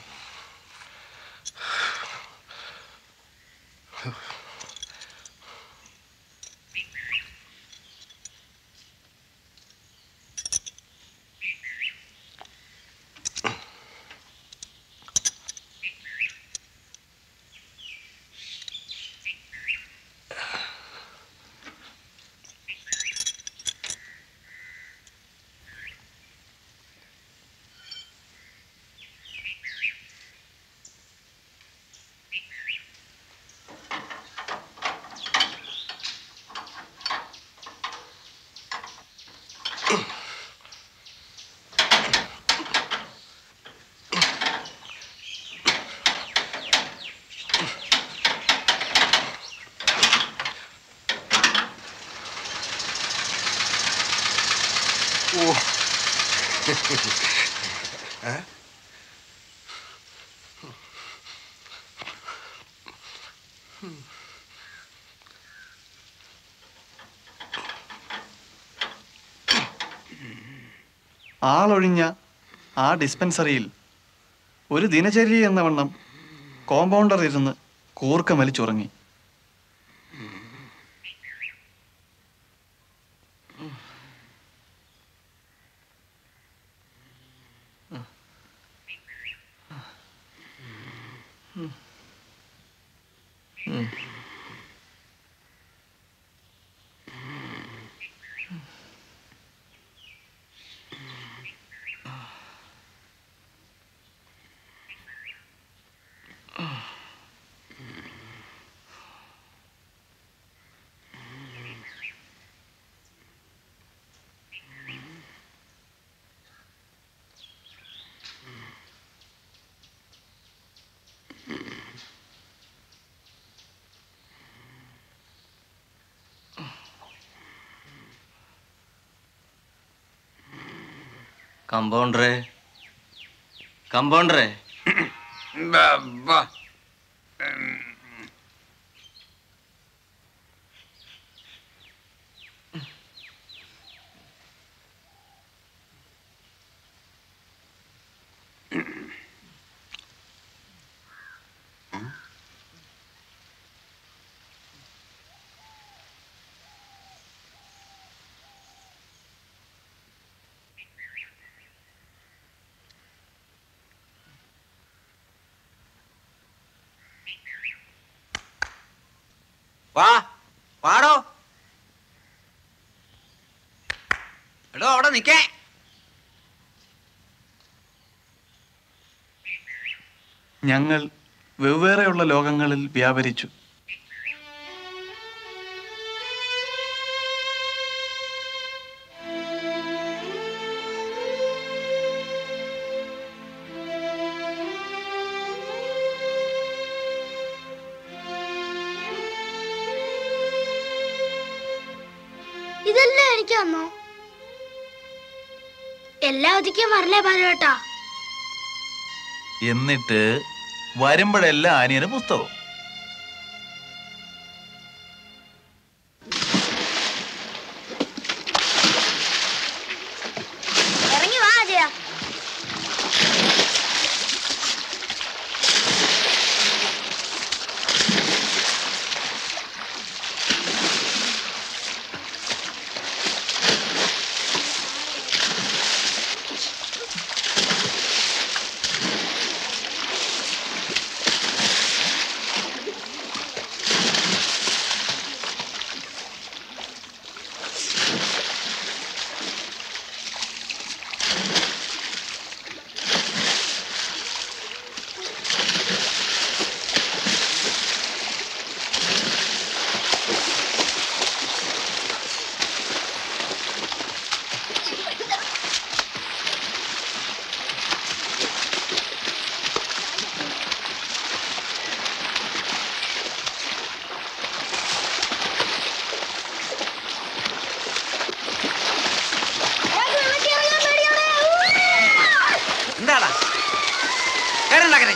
ഓ ഏ? ആളൊഴിഞ്ഞ ആ ഡിസ്പെൻസറിയിൽ ഒരു ദിനചര്യ എന്ന വണ്ണം കോമ്പൗണ്ടർ ഇരുന്ന് കൂർക്ക വലിച്ചുറങ്ങി കമ്പൗണ്ടറെ കമ്പൗണ്ടറെ വാ വാടോ എടോ അവിടെ നിക്കേ ഞങ്ങൾ വെവ്വേറെയുള്ള ലോകങ്ങളിൽ വ്യാപരിച്ചു ഇതെല്ലാം എനിക്ക് തന്നോ എല്ലാ അവധിക്കും വരലേ ബാലുവേട്ടാ എന്നിട്ട് വരുമ്പോഴെല്ലാം ആനിയന് പുസ്തകം ഇറങ്ങി വാ അജയ എന്താടാ കേരണ്ടാക്കണേ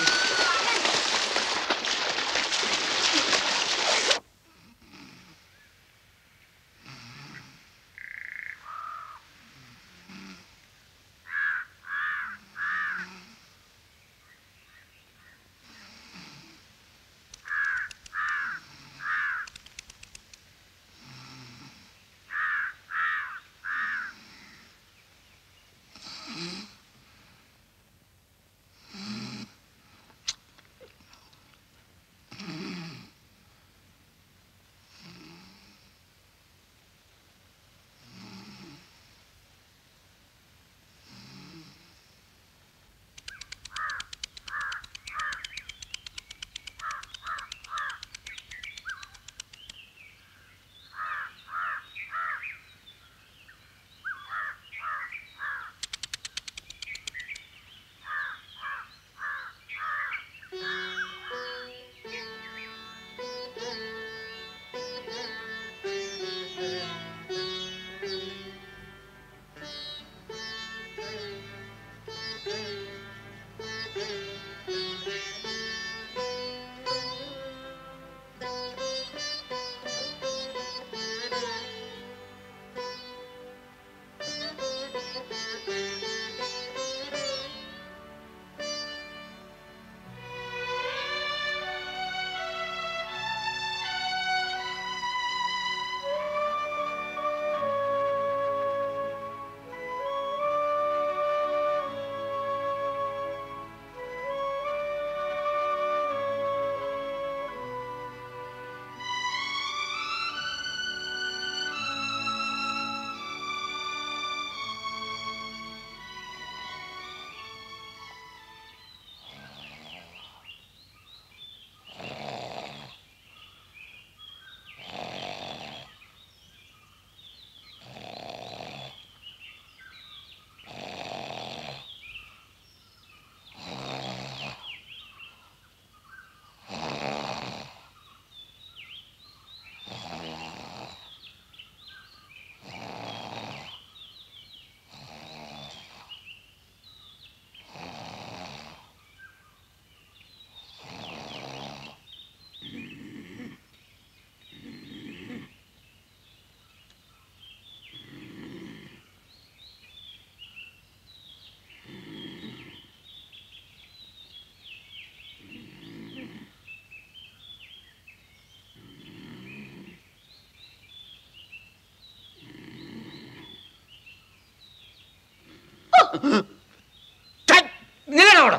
നിങ്ങളുടെ അവിടെ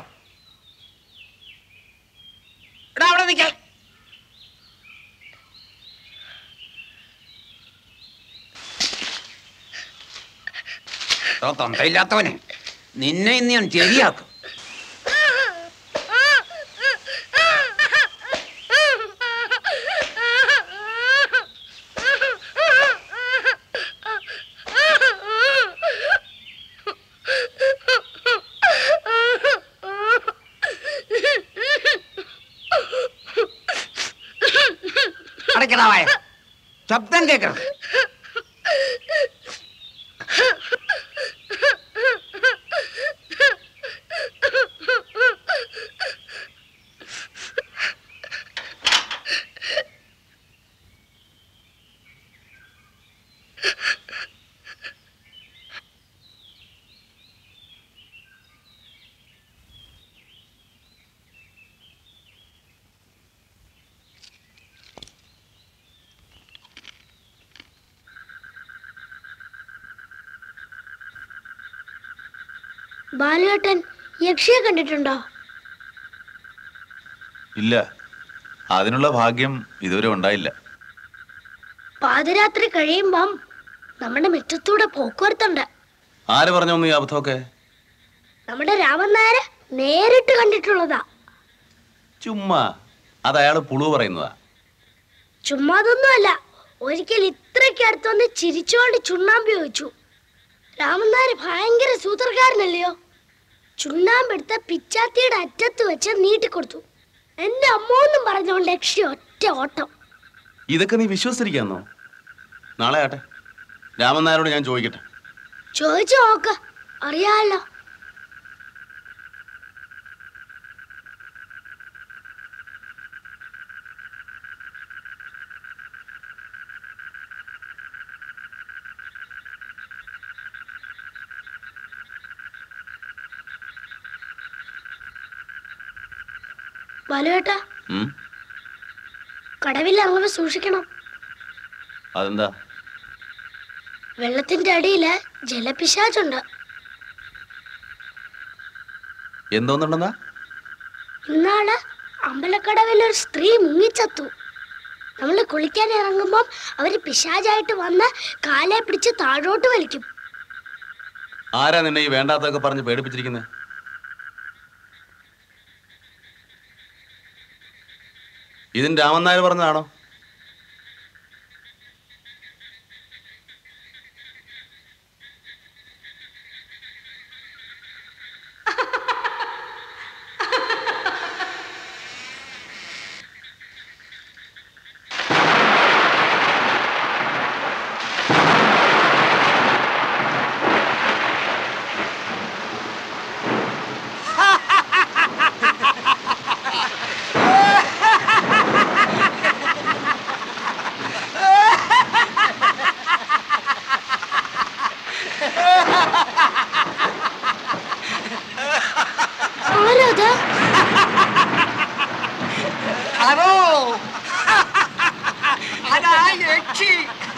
എടാ അവിടെ നിൽക്കാൻ തൊണ്ടയില്ലാത്തവനെ നിന്നെ ഇന്ന് ഞാൻ ശരിയാക്കും അടയ്ക്കടാ വായ ശബ്ദം കേൾക്കണം ബാലുവേട്ടൻ യക്ഷിയെ കണ്ടിട്ടുണ്ടോ ഇല്ല അതിനുള്ള ഭാഗ്യം ഇതുവരെ ഉണ്ടായില്ല പാതിരാത്രി കഴിയുമ്പം നമ്മുടെ മുറ്റത്തൂടെ പോക്കുവരത്തുണ്ട് ആര് പറഞ്ഞു ഈ അബദ്ധമൊക്കെ നമ്മുടെ രാമൻ നായരെ നേരിട്ട് കണ്ടിട്ടുള്ളതാ ചുമ്മാ അത് അയാൾ പുളു പറയുന്നതാ ചുമ്മാതൊന്നുമല്ല ഒരിക്കൽ ഇത്രയ്ക്ക് അടുത്തുവന്ന് ചിരിച്ചുകൊണ്ട് ചുണ്ണാമ്പി ചോദിച്ചു രാമൻ നായർ ഭയങ്കര സൂത്രക്കാരനല്ലയോ ചുണ്ണാമ്പെടുത്ത പിച്ചാത്തിയുടെ അറ്റത്ത് വെച്ച് നീട്ടിക്കൊടുത്തു എന്റെ അമ്മോന്നും പറഞ്ഞുകൊണ്ട് യക്ഷി ഒറ്റ ഓട്ടം ഇതൊക്കെ നീ വിശ്വസിച്ചിരിക്കാന്നോ നാളെ ആട്ടെ രാമൻ നായരോട് ഞാൻ ചോദിക്കട്ടെ ചോദിച്ചു നോക്ക് അറിയാമല്ലോ ബാലുവേട്ടാ ഉം? കടവിൽ അങ്ങനെ സൂക്ഷിക്കണം അതെന്താ വെള്ളത്തിന്റെ അടിയില് ജലപിശാചുണ്ട് എന്തോന്നുണ്ടെന്നാ ഇന്നാള് അമ്പലക്കടവിൽ ഒരു സ്ത്രീ മുങ്ങിച്ചത്തു നമ്മൾ കുളിക്കാൻ ഇറങ്ങുമ്പോൾ അവര് പിശാചായിട്ട് വന്ന് കാലെ പിടിച്ച് താഴോട്ട് വലിക്കും ആരാ നിന്നെ ഈ വേണ്ടാത്തൊക്കെ പറഞ്ഞ് പേടിപ്പിച്ചിരിക്കുന്നത് ഇതിന് രാമൻ നായർ പറഞ്ഞതാണോ ആരത് അതോ അതാ യക്ഷി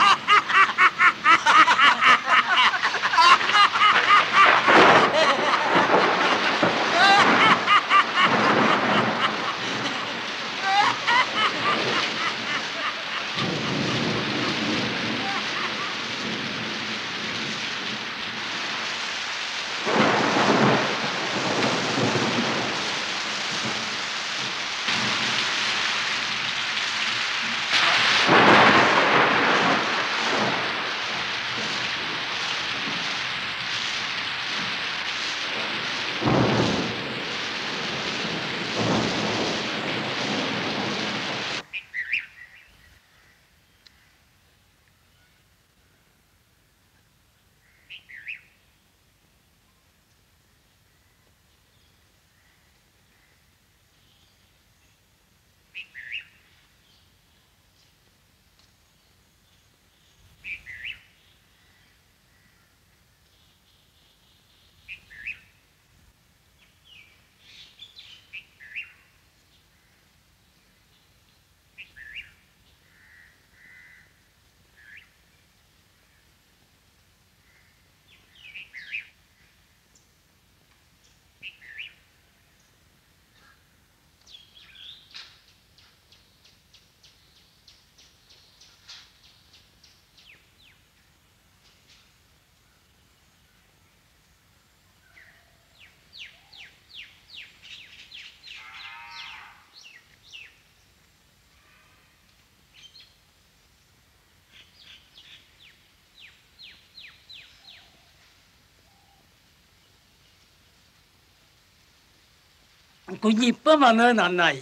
കുഞ്ഞിപ്പം വന്നത് നന്നായി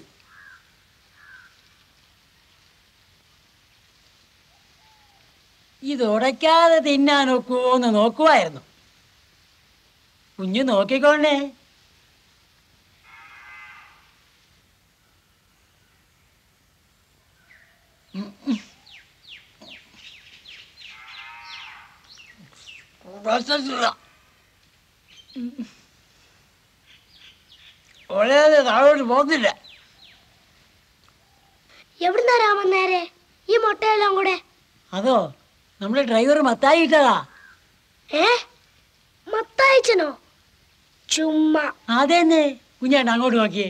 ഇത് ഉടയ്ക്കാതെ തിന്നാൻ ഒക്കുമോന്ന് നോക്കുമായിരുന്നു കുഞ്ഞു നോക്കിക്കോണേ ഒരേത് താഴോട്ട് പോകുന്നില്ല എവിടുന്നാ രാമൻ നേരെ ഈ മുട്ടയെല്ലാം കൂടെ അതോ നമ്മുടെ ഡ്രൈവർ മത്തായി ഇട്ടതാ ഏ മത്തായിച്ചനോ ചുമ്മാ അതെന്നെ കുഞ്ഞേട്ട അങ്ങോട്ട് നോക്കിയേ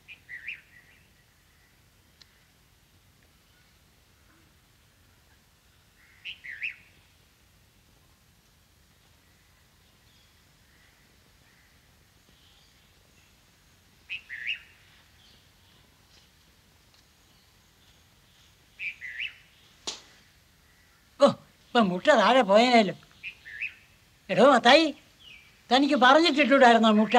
ഓ ഇപ്പൊ മുട്ട താഴെ പോയേനല്ലോ എടോ മത്തായി തനിക്ക് പറഞ്ഞിട്ടിട്ടൂടായിരുന്നോ മുട്ട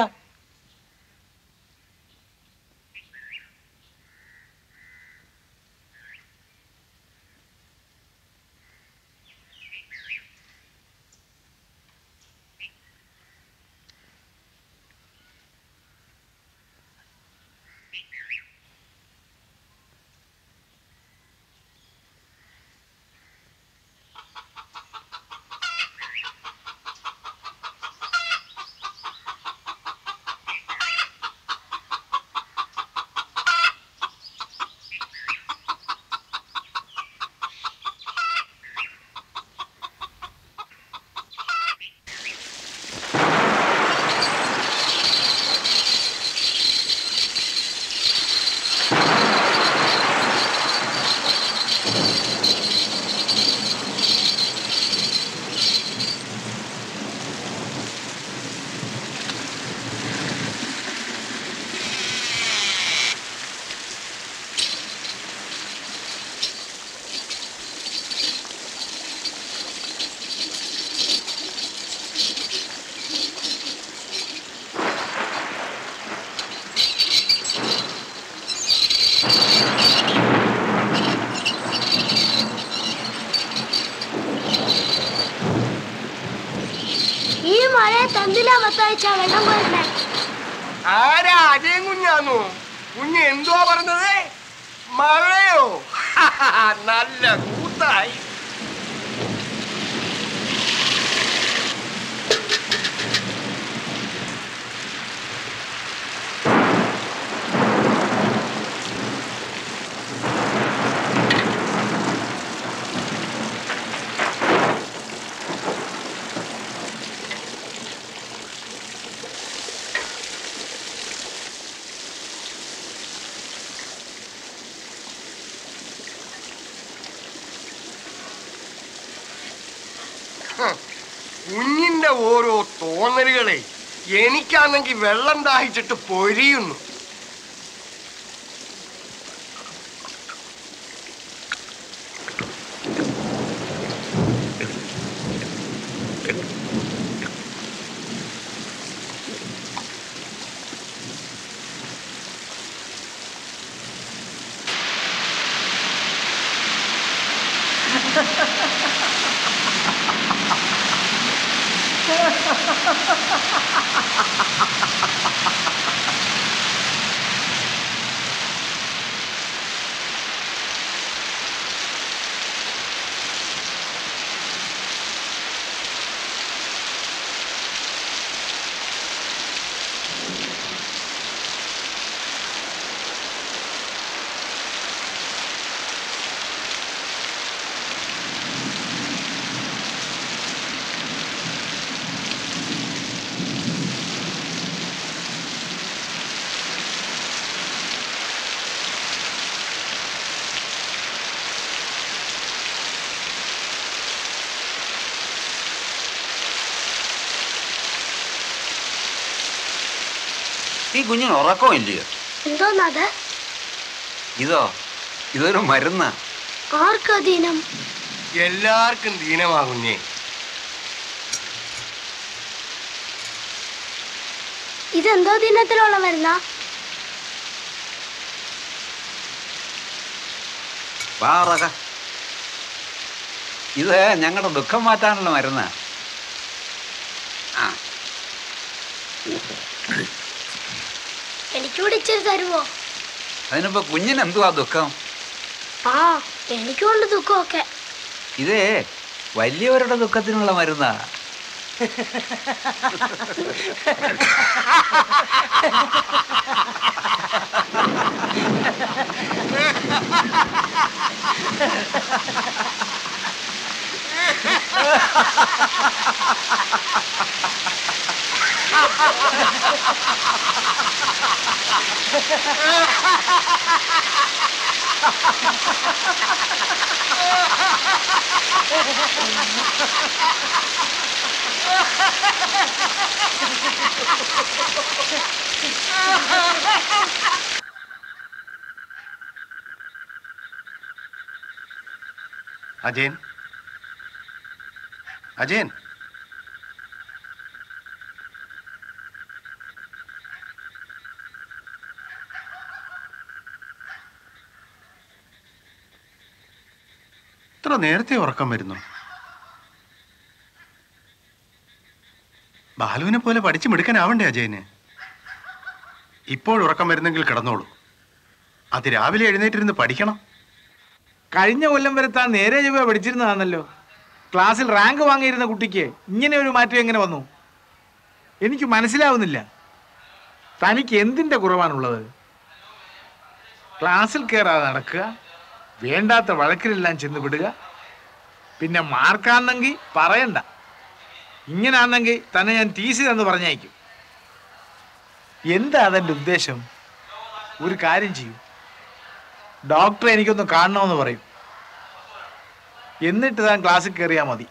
ഈ മഴയെ തന്നില്ല മത്തയച്ച വെള്ളം കോരണേ ആരാ അജയൻ കുഞ്ഞാന്നു കുഞ്ഞ് എന്തുവാ പറഞ്ഞത് മഴയോ നല്ല കൂത്തായി ഹ്, കുഞ്ഞിന്റെ ഓരോ തോന്നലുകളെ എനിക്കാണെങ്കിൽ വെള്ളം ദാഹിച്ചിട്ട് പൊരിയുന്നു ഈ കുഞ്ഞിന് ഉറക്കം ഇല്ലയോ എന്തോന്നത് ഇതോ ഇതൊരു മരുന്നാ ആർക്കാ ദീനം എല്ലാവർക്കും ദീനമാകുന്നേ ഇതെന്തോ ദിനത്തിലുള്ള മരുന്നാ വാറക ഇത് ഞങ്ങളുടെ ദുഃഖം മാറ്റാനുള്ള മരുന്നാ ആ എനിക്കൂടി ഇച്ചിരി തരുമോ അതിനിപ്പോ കുഞ്ഞിന് എന്തുവാ ദുഃഖം ആ എനിക്കുണ്ട് ദുഃഖമൊക്കെ ഇതേ വലിയവരുടെ ദുഃഖത്തിനുള്ള മരുന്നാ അജയൻ അജയൻ ഇത്ര നേരത്തെ ഉറക്കം വരുന്നു ബാലുവിനെ പോലെ പഠിച്ചു മിടുക്കനാവണ്ടേ അജയന് ഇപ്പോൾ ഉറക്കം വരുന്നെങ്കിൽ കിടന്നോളൂ അത് രാവിലെ എഴുന്നേറ്റിരുന്ന് പഠിക്കണം കഴിഞ്ഞ കൊല്ലം വരെ താൻ നേരെ ചൊവ്വ പഠിച്ചിരുന്നതാണല്ലോ ക്ലാസ്സിൽ റാങ്ക് വാങ്ങിയിരുന്ന കുട്ടിക്ക് ഇങ്ങനെ ഒരു മാറ്റം എങ്ങനെ വന്നു എനിക്ക് മനസ്സിലാവുന്നില്ല തനിക്ക് എന്തിന്റെ കുറവാണുള്ളത് ക്ലാസ്സിൽ കയറാതെ നടക്കുക വേണ്ടാത്ത വഴക്കിലെല്ലാം ചെന്ന് വിടുക പിന്നെ മാർക്കാന്നെങ്കിൽ പറയണ്ട ഇങ്ങനാണെങ്കിൽ തന്നെ ഞാൻ ടി സി തന്ന് പറഞ്ഞയക്കും എന്താ അതെന്റെ ഉദ്ദേശം ഒരു കാര്യം ചെയ്യൂ ഡോക്ടറെ എനിക്കൊന്ന് കാണണമെന്ന് പറയും എന്നിട്ട് താൻ ക്ലാസ്സിൽ കയറിയാൽ മതി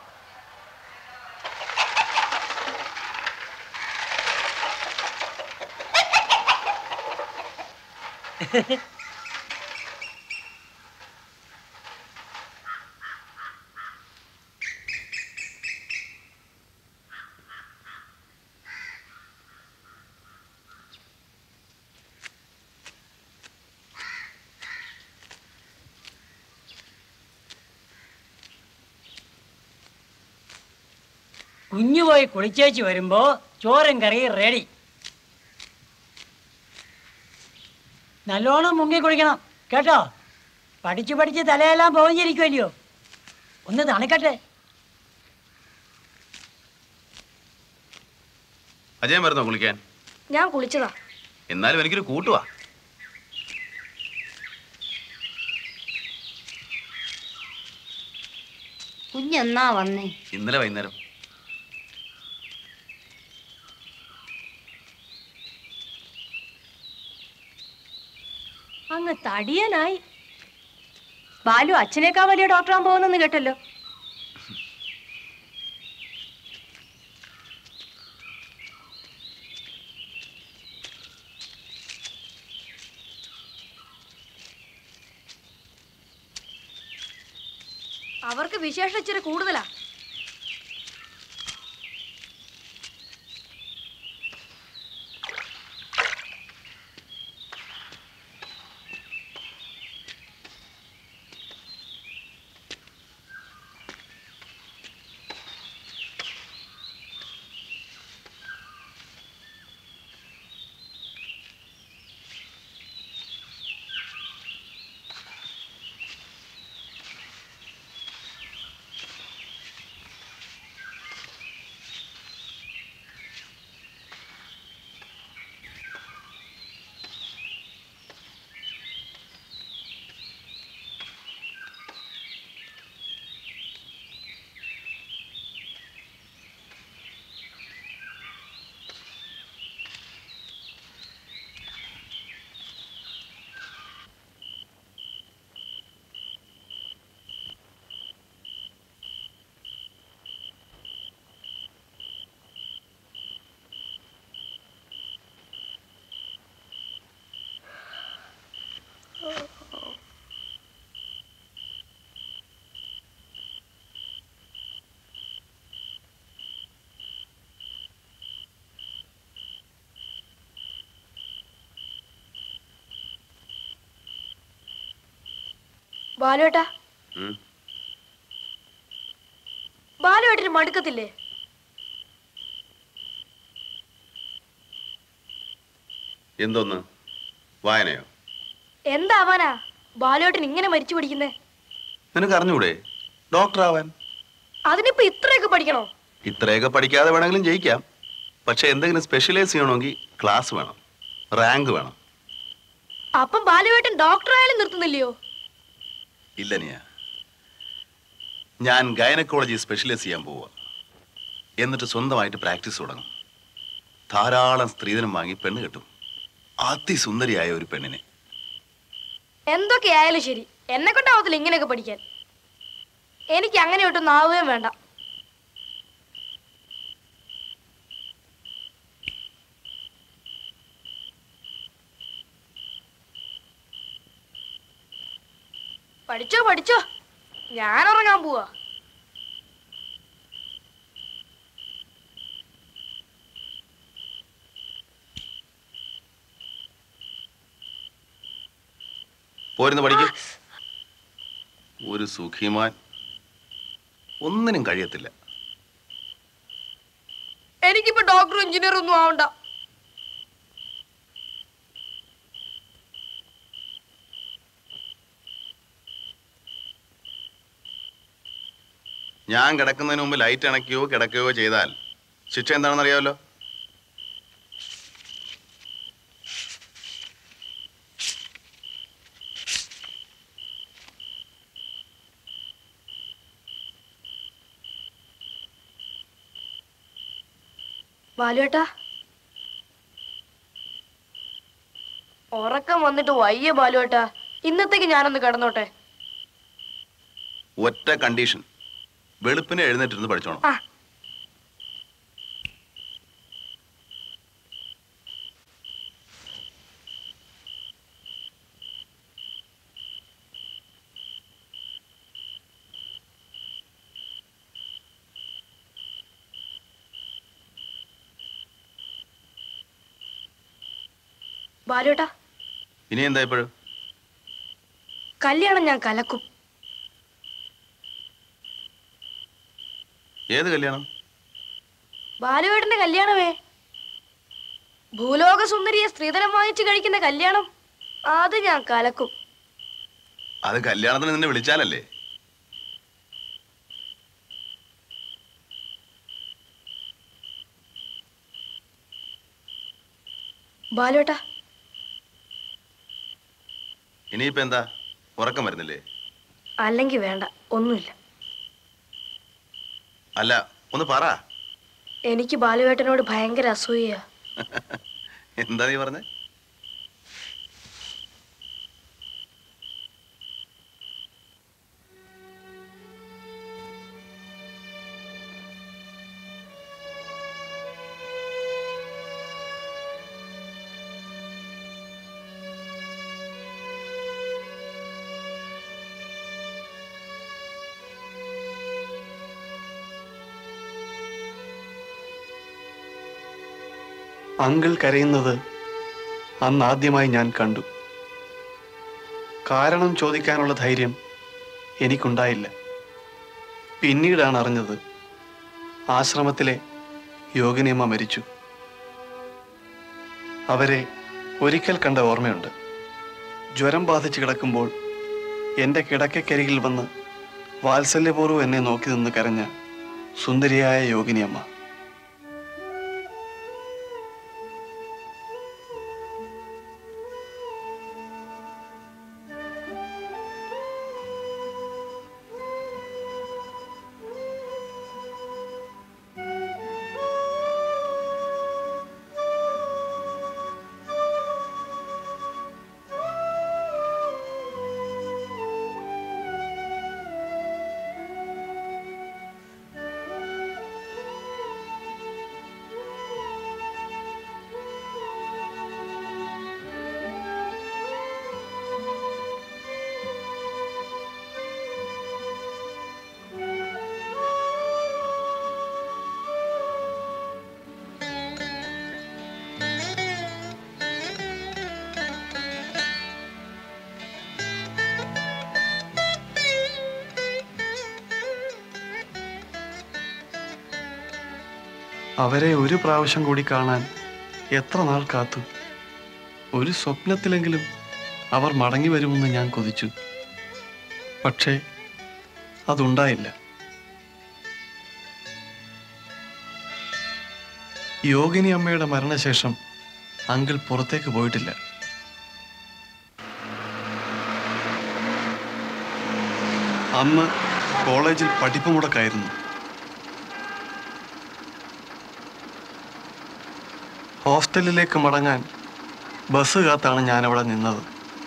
കുഞ്ഞു പോയി കുളിച്ചേച്ച് വരുമ്പോ ചോറും കറിയും റെഡി നല്ലോണം മുങ്ങി കുളിക്കണം കേട്ടോ പഠിച്ചു പഠിച്ച് തലയെല്ലാം പോഞ്ഞിരിക്കുമല്ലയോ ഒന്ന് തണുക്കട്ടെ അജയൻ വരുന്നോ കുളിക്കാൻ ഞാൻ കുളിച്ചതാ എന്നാലും എനിക്കൊരു കൂട്ടുവാ കുഞ്ഞെന്നാ വന്നേ ഇന്നലെ വൈകുന്നേരം അങ്ങ് തടിയനായി ബാലു അച്ഛനേക്കാൾ വലിയ ഡോക്ടറാൻ പോകുന്നെന്ന് കേട്ടല്ലോ അവർക്ക് വിശേഷം ഇച്ചിരി കൂടുതലാ ബാലുവേട്ടാ ഉം. ബാലുവേട്ടിന് മടുക്കത്തില്ലേ എന്തോന്ന് വായനയോ എന്താവാനാ ബാലുവേട്ടൻ ഇങ്ങനെ മരിച്ചു പഠിക്കുന്നേ നിനക്ക് അറിഞ്ഞൂടെ ഡോക്ടർ ആവാൻ അതിനിപ്പോ ഇത്രയൊക്കെ പഠിക്കണോ ഇത്രയൊക്കെ പഠിക്കാതെ വേണമെങ്കിലും ജയിക്കാം പക്ഷെ എന്തെങ്കിലും സ്പെഷ്യലൈസ് ചെയ്യണമെങ്കിൽ ക്ലാസ് വേണം റാങ്ക് വേണം അപ്പം ബാലുവേട്ടൻ ഡോക്ടറായാലും നിർത്തുന്നില്ലയോ ഇല്ല നീയ ഞാൻ ഗൈനക്കോളജി സ്പെഷ്യലൈസ് ചെയ്യാൻ പോവുക എന്നിട്ട് സ്വന്തമായിട്ട് പ്രാക്ടീസ് തുടങ്ങും ധാരാളം സ്ത്രീധനം വാങ്ങി പെണ്ണ് കെട്ടും അതിസുന്ദരിയായ ഒരു പെണ്ണിനെ എന്തൊക്കെയായാലും ശരി എന്നെ കൊണ്ടാവത്തില്ല ഇങ്ങനെയൊക്കെ പഠിക്കാൻ എനിക്ക് അങ്ങനെ ഒട്ടൊന്നും ആവുകയും വേണ്ട പഠിച്ചോ പഠിച്ചോ ഞാൻ ഉറങ്ങാൻ പോവാ പോരുന്ന് പഠിക്കും ഒരു സുഖിമാൻ ഒന്നിനും കഴിയത്തില്ല എനിക്കിപ്പോ ഡോക്ടർ എഞ്ചിനീയർ ഒന്നും ആവണ്ട ഞാൻ കിടക്കുന്നതിന് മുമ്പ് ലൈറ്റ് അണയ്ക്കുകയോ കിടക്കുകയോ ചെയ്താൽ ശിക്ഷ എന്താണെന്ന് അറിയാമല്ലോ ബാലുവേട്ടാ ഉറക്കം വന്നിട്ട് വയ്യ ബാലുവേട്ടാ ഇന്നത്തേക്ക് ഞാനൊന്ന് കിടന്നോട്ടെ ഒറ്റ കണ്ടീഷൻ വെളുപ്പിനെ എഴുന്നേറ്റിരുന്ന് പഠിച്ചോണം ആ. ബാലുവേട്ടാ ഇനി എന്താ ഇപ്പോഴും കല്യാണം ഞാൻ കലക്കും ഏത് കല്യാണം ബാലുവേട്ടന്റെ കല്യാണമേ ഭൂലോക സുന്ദരിയെ സ്ത്രീധനം വാങ്ങിച്ചു കഴിക്കുന്ന കല്യാണം അത് ഞാൻ കലക്കും അത് കല്യാണത്തിന് നിന്നെ വിളിച്ചാലല്ലേ ബാലുവേട്ടാ ഇനിയിപ്പോ എന്താ ഉറക്കം വരുന്നില്ലേ അല്ലെങ്കിൽ വേണ്ട ഒന്നുമില്ല അല്ല ഒന്ന് പറ എനിക്ക് ബാലുവേട്ടനോട് ഭയങ്കര അസൂയ എന്താ നീ പറഞ്ഞേ അങ്കിൾ കരയുന്നത് അന്ന് ആദ്യമായി ഞാൻ കണ്ടു കാരണം ചോദിക്കാനുള്ള ധൈര്യം എനിക്കുണ്ടായില്ല പിന്നീടാണ് അറിഞ്ഞത് ആശ്രമത്തിലെ യോഗിനിയമ്മ മരിച്ചു അവരെ ഒരിക്കൽ കണ്ട ഓർമ്മയുണ്ട് ജ്വരം ബാധിച്ച് കിടക്കുമ്പോൾ എൻ്റെ കിടക്കക്കരികിൽ വന്ന് വാത്സല്യപൂർവ്വം എന്നെ നോക്കി നിന്ന് കരഞ്ഞ സുന്ദരിയായ യോഗിനിയമ്മ അവരെ ഒരു പ്രാവശ്യം കൂടി കാണാൻ എത്ര നാൾ കാത്തു ഒരു സ്വപ്നത്തിലെങ്കിലും അവർ മടങ്ങി വരുമെന്ന് ഞാൻ കൊതിച്ചു പക്ഷേ അതുണ്ടായില്ല യോഗിനി അമ്മയുടെ മരണശേഷം അങ്കിൾ പുറത്തേക്ക് പോയിട്ടില്ല അന്ന് കോളേജിൽ പഠിപ്പ് മുടക്കായിരുന്നു ഹോസ്റ്റലിലേക്ക് മടങ്ങാൻ ബസ് കാത്താണ് ഞാനവിടെ നിന്നത്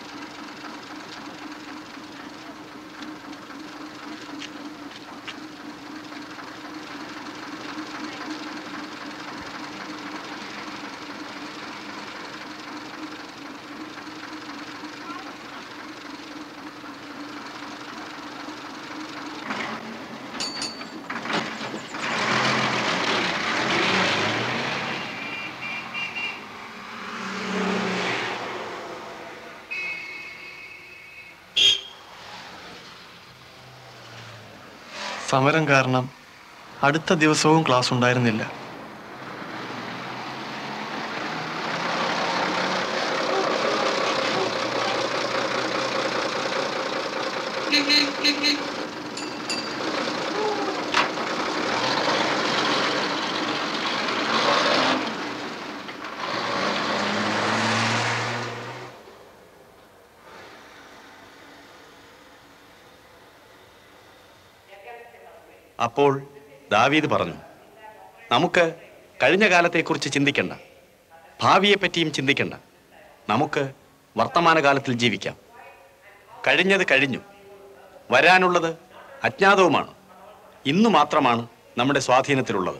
സമരം കാരണം അടുത്ത ദിവസവും ക്ലാസ് ഉണ്ടായിരുന്നില്ല അപ്പോൾ ദാവീദ് പറഞ്ഞു നമുക്ക് കഴിഞ്ഞ കാലത്തെക്കുറിച്ച് ചിന്തിക്കണ്ട ഭാവിയെപ്പറ്റിയും ചിന്തിക്കണ്ട നമുക്ക് വർത്തമാനകാലത്തിൽ ജീവിക്കാം കഴിഞ്ഞത് കഴിഞ്ഞു വരാനുള്ളത് അജ്ഞാതവുമാണ് ഇന്നു മാത്രമാണ് നമ്മുടെ സ്വാധീനത്തിലുള്ളത്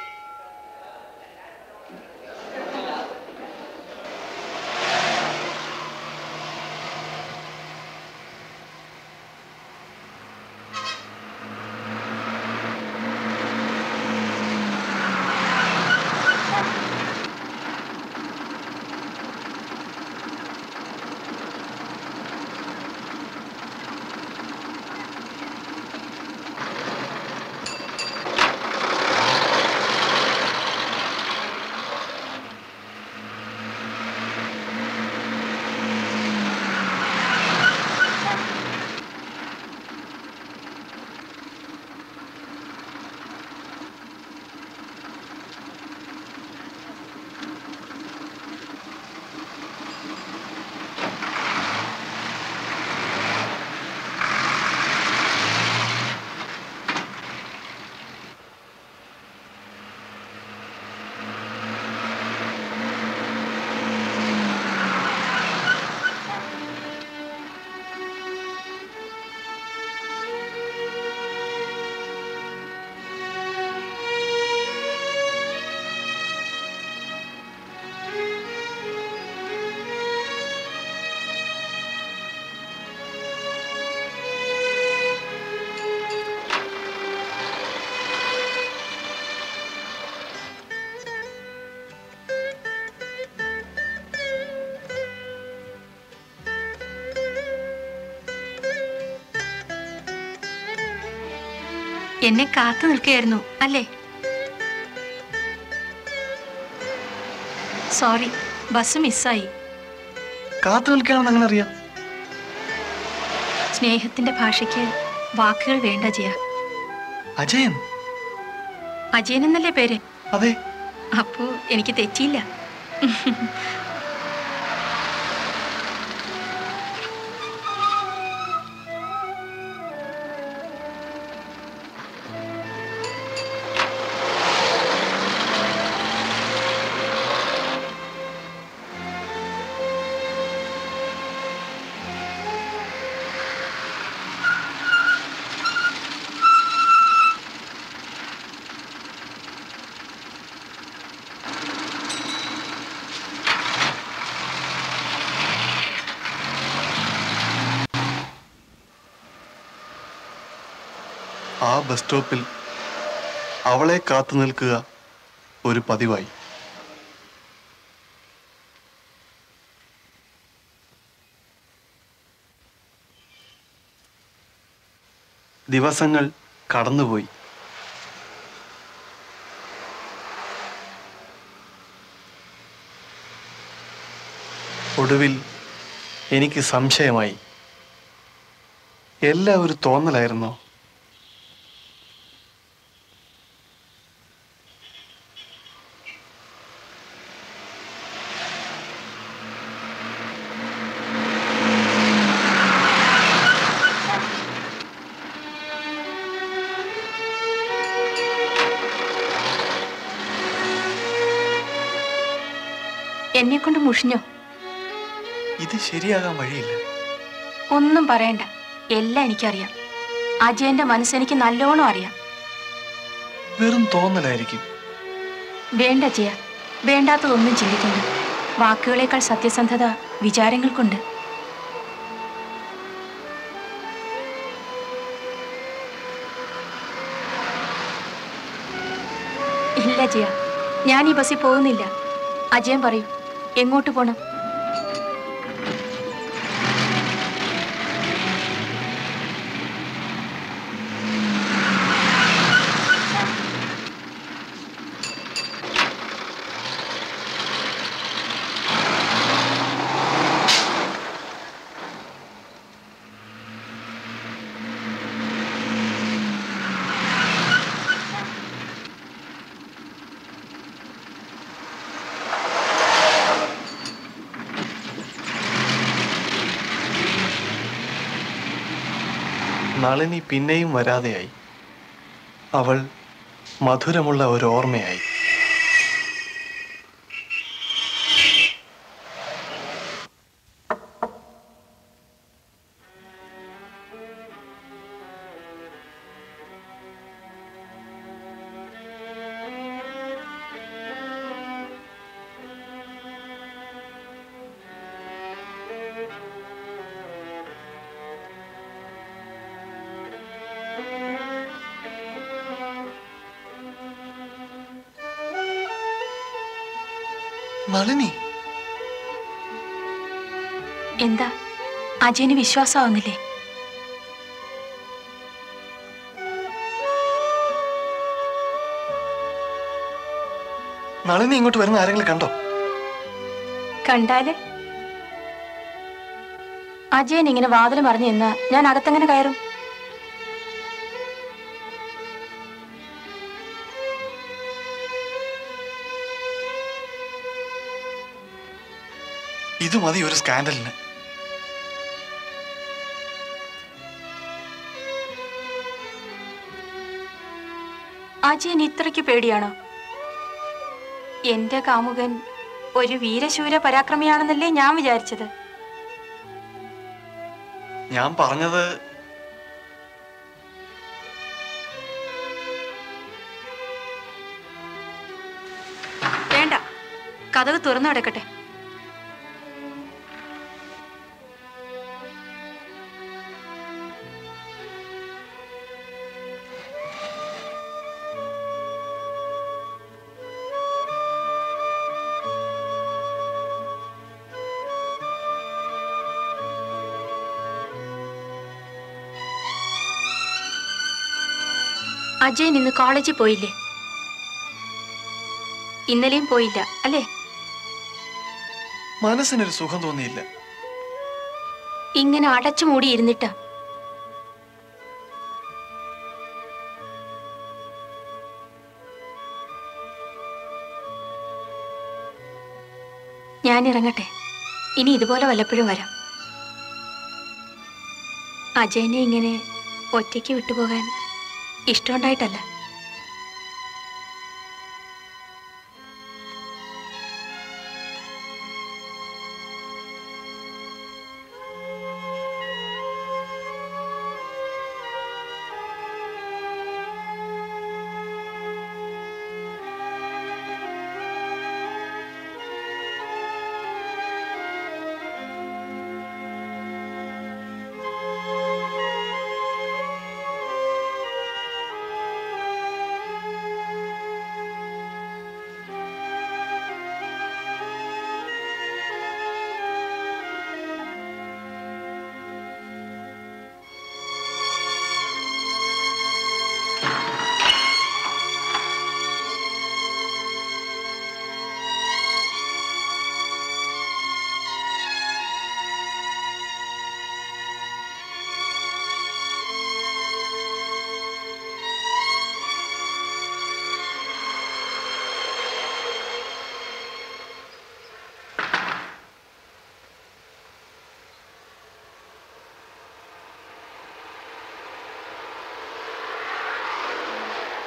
എന്നെ കാത്തു നിൽക്കുകയായിരുന്നു അല്ലേ സോറി ബസ് മിസ്സായി കാത്തു നിൽക്കുകയാണെന്ന് അങ്ങനെ അറിയാം സ്നേഹത്തിന്റെ ഭാഷയ്ക്ക് വാക്കുകൾ വേണ്ട ജയ അജയൻ അജയൻ എന്നല്ലേ പേര് അതെ അപ്പോ എനിക്ക് തെറ്റിയില്ല ആ ബസ് സ്റ്റോപ്പിൽ അവളെ കാത്തു നിൽക്കുക ഒരു പതിവായി ദിവസങ്ങൾ കടന്നുപോയി ഒടുവിൽ എനിക്ക് സംശയമായി എല്ലാം ഒരു തോന്നലായിരുന്നോ എന്നെ കൊണ്ട് മുഷിഞ്ഞോ ഇത് ശരിയാകാൻ വഴിയില്ല ഒന്നും പറയണ്ട എല്ലാം എനിക്കറിയാം അജയന്റെ മനസ്സെനിക്ക് നല്ലോണം അറിയാം വെറും തോന്നലായിരിക്കും വേണ്ട അജയ വേണ്ടാത്തതൊന്നും ചിന്തിക്കണ്ട വാക്കുകളേക്കാൾ സത്യസന്ധത വിചാരങ്ങൾക്കുണ്ട് ഇല്ല അജയ ഞാൻ ഈ ബസ്സിൽ പോകുന്നില്ല അജയൻ പറയൂ എങ്ങോട്ട് പോണം നളിനി പിന്നെയും വരാതെയായി അവൾ മധുരമുള്ള ഒരു ഓർമ്മയായി നളിനി എന്താ അജയന് വിശ്വാസമാവുന്നില്ലേ നളിനി ഇങ്ങോട്ട് വരുന്ന ആരെങ്കിലും കണ്ടോ കണ്ടാല് അജയൻ ഇങ്ങനെ വാതിൽ മറിഞ്ഞു നിന്നാ ഞാൻ അകത്തെങ്ങനെ കയറും ഇത് മതി ഒരു സ്കാൻഡലിന് അജയൻ ഇത്രയ്ക്ക് പേടിയാണോ എന്റെ കാമുകൻ ഒരു വീരശൂര പരാക്രമിയാണെന്നല്ലേ ഞാൻ വിചാരിച്ചത് ഞാൻ പറഞ്ഞത് വേണ്ട കഥക് തുറന്നു കിടക്കട്ടെ അജയൻ ഇന്ന് കോളേജിൽ പോയില്ലേ ഇന്നലെയും പോയില്ല അല്ലേ മനസ്സിനൊരു സുഖം തോന്നിയില്ല ഇങ്ങനെ അടച്ചു മൂടി ഇരുന്നിട്ടാ ഞാൻ ഇറങ്ങട്ടെ ഇനി ഇതുപോലെ വല്ലപ്പോഴും വരാം അജയനെ ഇങ്ങനെ ഒറ്റയ്ക്ക് വിട്ടുപോകാൻ ഇഷ്ടമുണ്ടായിട്ടല്ല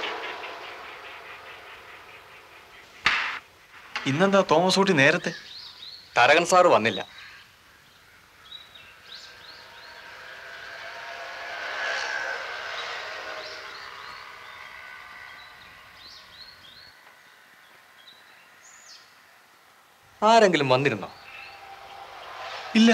ഇന്നെന്താ തോമസ് ഊട്ടി നേരത്തെ തരകൻ സാറ് വന്നില്ല ആരെങ്കിലും വന്നിരുന്നോ ഇല്ല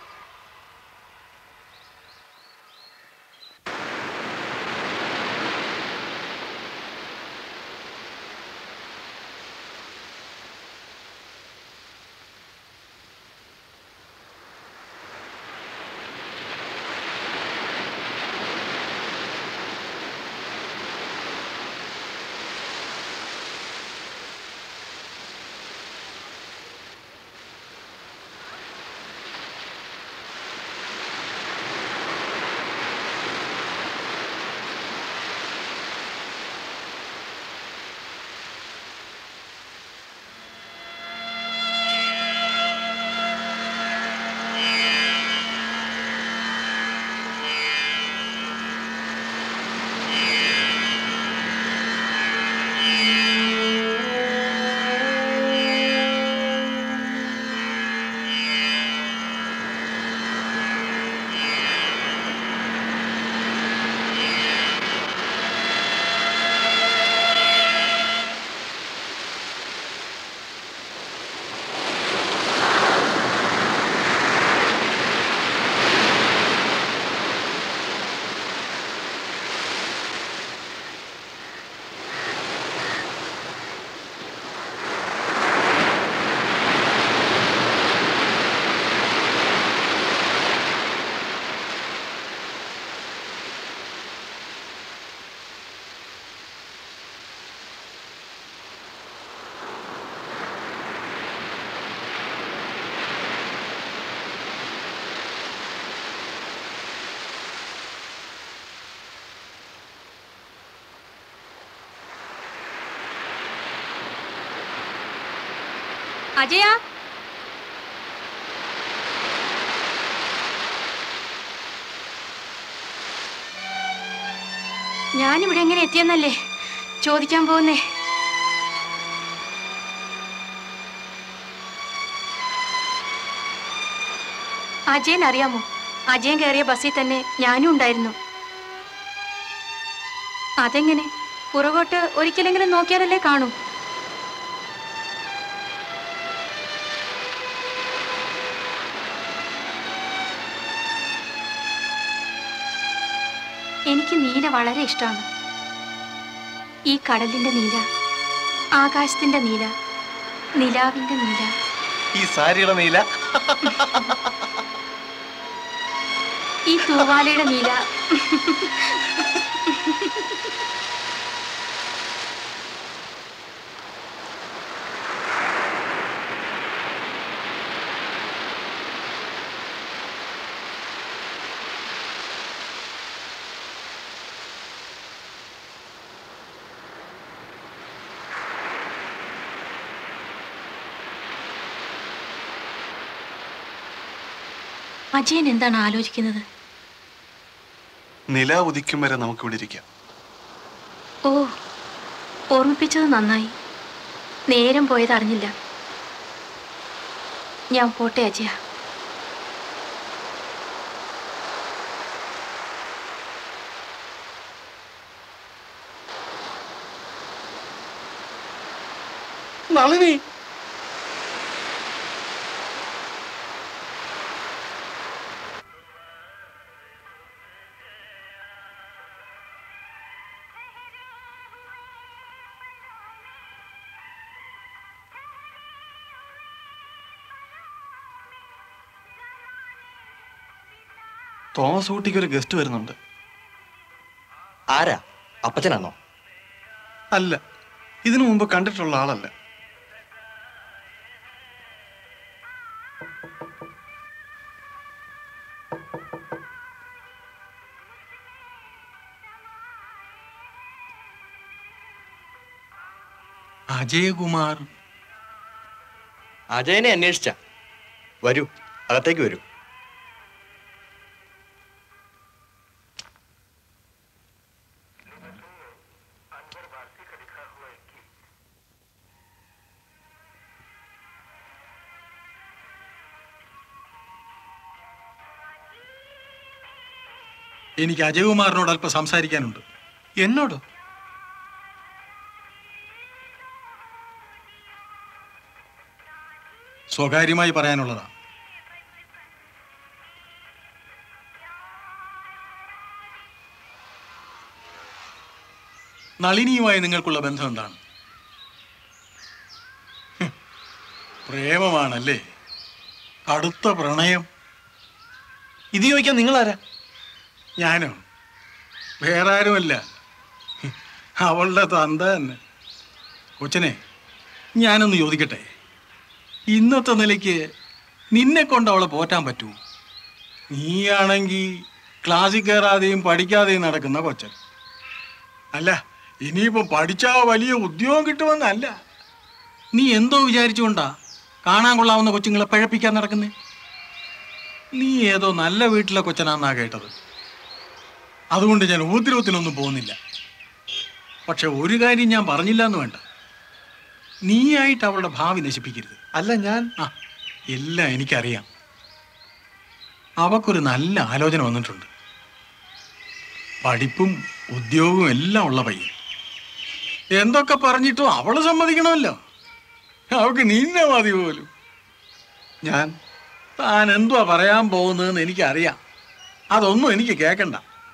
അജയ ഞാനിവിടെ എങ്ങനെ എത്തിയെന്നല്ലേ ചോദിക്കാൻ പോകുന്നേ അജയൻ അറിയാമോ അജയൻ കയറിയ ബസ്സിൽ തന്നെ ഞാനും ഉണ്ടായിരുന്നു അതെങ്ങനെ പുറകോട്ട് ഒരിക്കലെങ്കിലും നോക്കിയാലല്ലേ കാണൂ എനിക്ക് നീല വളരെ ഇഷ്ടമാണ് ഈ കടലിന്റെ നീല ആകാശത്തിന്റെ നീല നിലാവിന്റെ നീല ഈ സാരിയുടെ നീല ഈ തൂവാലയുടെ നീല അജയൻ എന്താണ് ആലോചിക്കുന്നത് നില ഉദിക്കും വരെ നമുക്കിവിടെ ഇരിക്കാം ഓ ഓർമ്മിപ്പിച്ചത് നന്നായി നേരം പോയത് അറിഞ്ഞില്ല ഞാൻ പോട്ടെ അജയ നളിനി തോമസ് ഊട്ടിക്ക് ഒരു ഗസ്റ്റ് വരുന്നുണ്ട് ആരാ അപ്പച്ചനാണോ അല്ല ഇതിനു മുമ്പ് കണ്ടിട്ടുള്ള ആളല്ല അജയകുമാർ അജയനെ അന്വേഷിച്ച വരൂ അകത്തേക്ക് വരൂ എനിക്ക് അജയകുമാറിനോട് അല്പം സംസാരിക്കാനുണ്ട് എന്നോടോ സ്വകാര്യമായി പറയാനുള്ളതാ നളിനിയുമായി നിങ്ങൾക്കുള്ള ബന്ധം എന്താണ് ഹ്, പ്രേമമാണല്ലേ കടുത്ത പ്രണയം ഇത് ചോദിക്കാൻ നിങ്ങളാരാ ഞാനോ വേറെ ആരുമല്ല ഹ്, അവളുടെ തന്ത തന്നെ കൊച്ചനെ ഞാനൊന്ന് ചോദിക്കട്ടെ ഇന്നത്തെ നിലയ്ക്ക് നിന്നെ കൊണ്ട് അവളെ പോറ്റാൻ പറ്റുമോ നീയാണെങ്കിൽ ക്ലാസ്സിൽ കയറാതെയും പഠിക്കാതെയും നടക്കുന്ന കൊച്ചൻ അല്ല ഇനിയിപ്പം പഠിച്ചാ വലിയ ഉദ്യോഗം കിട്ടുമെന്നല്ല നീ എന്തോ വിചാരിച്ചുകൊണ്ടാ കാണാൻ കൊള്ളാവുന്ന കൊച്ചുങ്ങളെ പഴപ്പിക്കാൻ നടക്കുന്നേ നീ ഏതോ നല്ല വീട്ടിലെ കൊച്ചനാന്നാ കേട്ടത് അതുകൊണ്ട് ഞാൻ ഉപദ്രവത്തിനൊന്നും പോകുന്നില്ല പക്ഷെ ഒരു കാര്യം ഞാൻ പറഞ്ഞില്ല എന്ന് വേണ്ട നീയായിട്ട് അവളുടെ ഭാവി നശിപ്പിക്കരുത് അല്ല ഞാൻ ആ എല്ലാം എനിക്കറിയാം അവക്കൊരു നല്ല ആലോചന വന്നിട്ടുണ്ട് പഠിപ്പും ഉദ്യോഗവും എല്ലാം ഉള്ള പയ്യൻ എന്തൊക്കെ പറഞ്ഞിട്ടും അവള് സമ്മതിക്കണമല്ലോ അവക്ക് നീന്നെ മതി പോലും ഞാൻ താൻ എന്തുവാ പറയാൻ പോകുന്നതെന്ന് എനിക്കറിയാം അതൊന്നും എനിക്ക് കേൾക്കണ്ട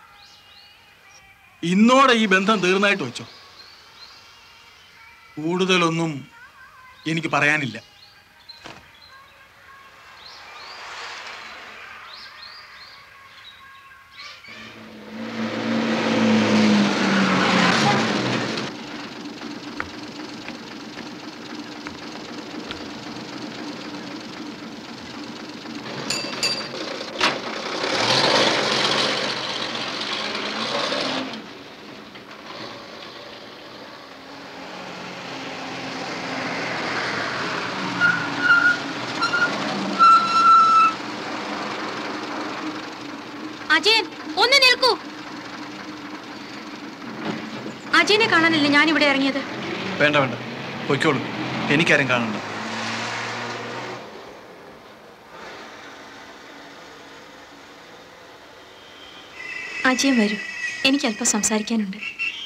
ഇന്നോടെ ഈ ബന്ധം തീർന്നായിട്ട് വെച്ചോ കൂടുതലൊന്നും എനിക്ക് പറയാനില്ല അജയൻ ഒന്ന് നിൽക്കൂ അജയനെ കാണാനല്ലേ ഞാൻ ഇവിടെ ഇറങ്ങിയത് വേണ്ട വേണ്ട പൊയ്ക്കോളൂ എനിക്കാരും കാണണ്ട അജയൻ വരൂ എനിക്ക് അല്പം സംസാരിക്കാനുണ്ട്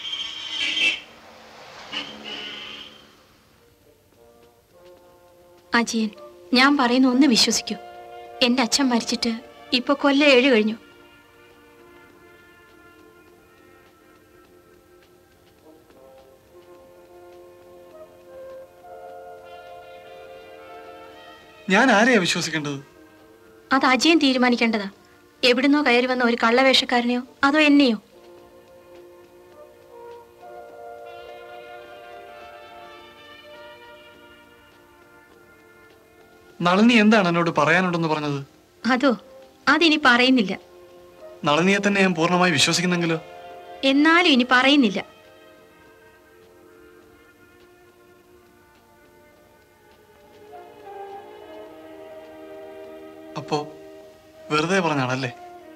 അജയൻ ഞാൻ പറയുന്ന ഒന്ന് വിശ്വസിക്കൂ എൻ്റെ അച്ഛൻ മരിച്ചിട്ട് ഇപ്പൊ കൊല്ലം ഏഴ് കഴിഞ്ഞു ഞാൻ ആരെയാ വിശ്വസിക്കേണ്ടത് അത് അജയൻ തീരുമാനിക്കേണ്ടതാ എവിടുന്നോ കയറി വന്ന ഒരു കള്ളവേഷക്കാരനെയോ അതോ എന്നെയോ നളിനി എന്താണ് എന്നോട് പറയാനുണ്ടെന്ന് പറഞ്ഞത് അതോ അതിനി പറയുന്നില്ല നളിനിയെ തന്നെ ഞാൻ പൂർണ്ണമായി വിശ്വസിക്കുന്നെങ്കിലോ എന്നാലും ഇനി പറയുന്നില്ല അപ്പോ വെറുതെ പറഞ്ഞാണല്ലേ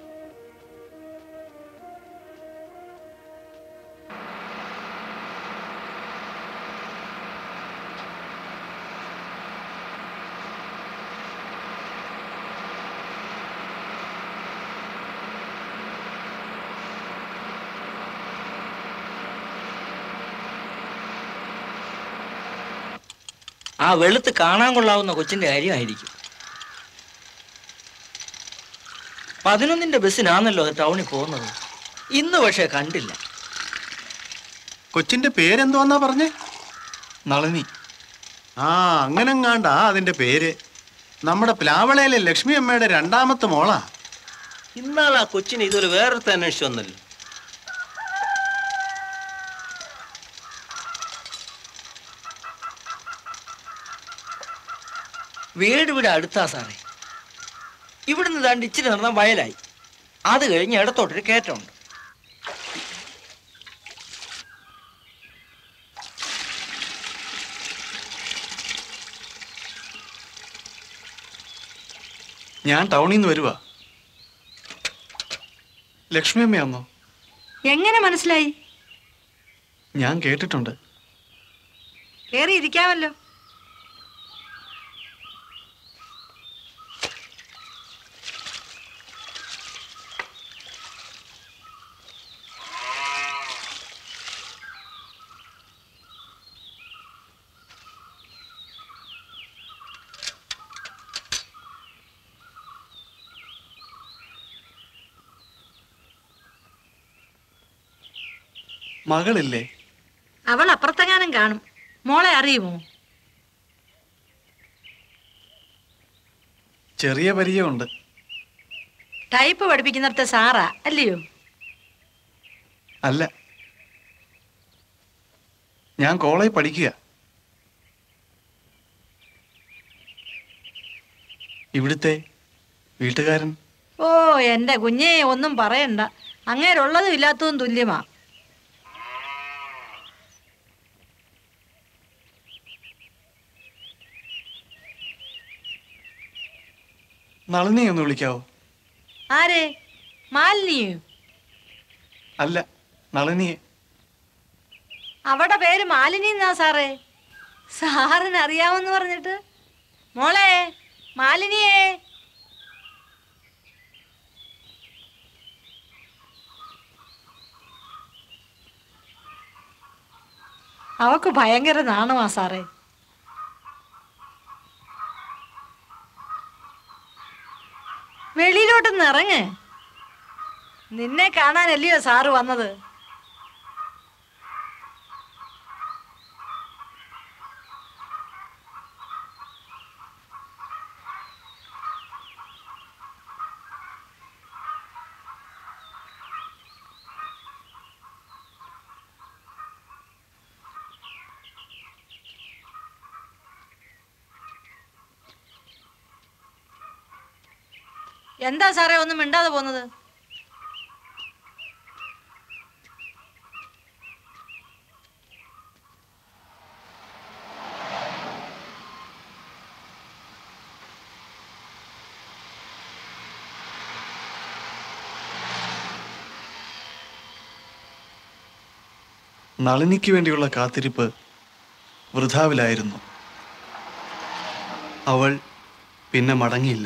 ആ വെളുത്ത് കാണാൻ കൊള്ളാവുന്ന കൊച്ചിന്റെ കാര്യമായിരിക്കും പതിനൊന്നിന്റെ ബസ്സിനാണല്ലോ അത് ടൗണിൽ പോകുന്നത് ഇന്ന് പക്ഷെ കണ്ടില്ല കൊച്ചിന്റെ പേരെന്തുവാന്നാ പറഞ്ഞേ നളിനി ആ അങ്ങനെങ്ങാണ്ടാ അതിന്റെ പേര് നമ്മുടെ പ്ലാവളയിലെ ലക്ഷ്മി അമ്മയുടെ രണ്ടാമത്തെ മോളാ ഇന്നാൾ ആ കൊച്ചിനെ ഇതൊരു വേറൊരുത്ത അന്വേഷിച്ചു വന്നല്ലോ വീട് ഇവിടെ അടുത്താ സാറേ ഇവിടുന്ന് ദാണ്ട് ഇച്ചിരി നടന്ന വയലായി അത് കഴിഞ്ഞ് ഇടത്തോട്ടൊരു കയറ്റമുണ്ട് ഞാൻ ടൗണിൽ നിന്ന് വരുവാ ലക്ഷ്മി അമ്മയാന്നോ എങ്ങനെ മനസ്സിലായി ഞാൻ കേട്ടിട്ടുണ്ട് കേറി ഇരിക്കാമല്ലോ മകളില്ലേ അവൾ അപ്പുറത്തെങ്ങാനും കാണും മോളെ അറിയുമോ ചെറിയ പരിചയമുണ്ട് ടൈപ്പ് പഠിപ്പിക്കുന്നിടത്തെ സാറാ അല്ലയോ അല്ല ഞാൻ കോളേജ് പഠിക്കുക ഇവിടുത്തെ വീട്ടുകാരൻ ഓ എന്റെ കുഞ്ഞെ ഒന്നും പറയണ്ട അങ്ങേരുള്ളതും ഇല്ലാത്തതും തുല്യമാ നളിനെ ഒന്ന് വിളിക്കാവോ ആരെ മാലിനിയോ അല്ല നളിനിയെ അവിടെ പേര് മാലിനി എന്നാ സാറേ സാറിന് അറിയാമെന്ന് പറഞ്ഞിട്ട് മോളെ മാലിനിയേ അവക്ക് ഭയങ്കര നാണമാ സാറേ വെളിയിലോട്ടൊന്ന് ഇറങ്ങ് നിന്നെ കാണാനല്ലയോ സാറ് വന്നത് എന്താ സാറേ ഒന്നും മിണ്ടാതെ പോന്നത് നളിനിക്ക് വേണ്ടിയുള്ള കാത്തിരിപ്പ് വൃഥാവിലായിരുന്നു അവൾ പിന്നെ മടങ്ങിയില്ല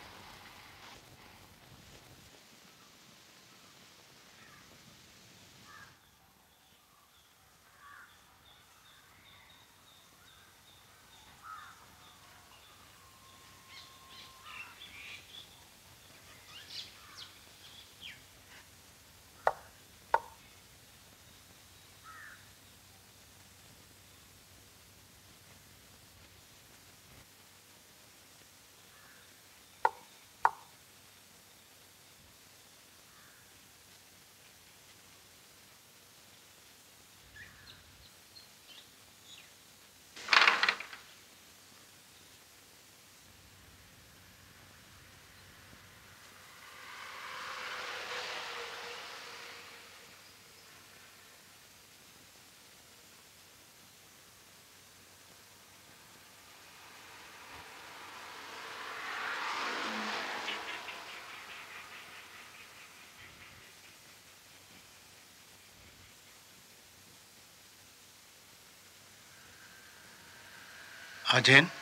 അജയൻ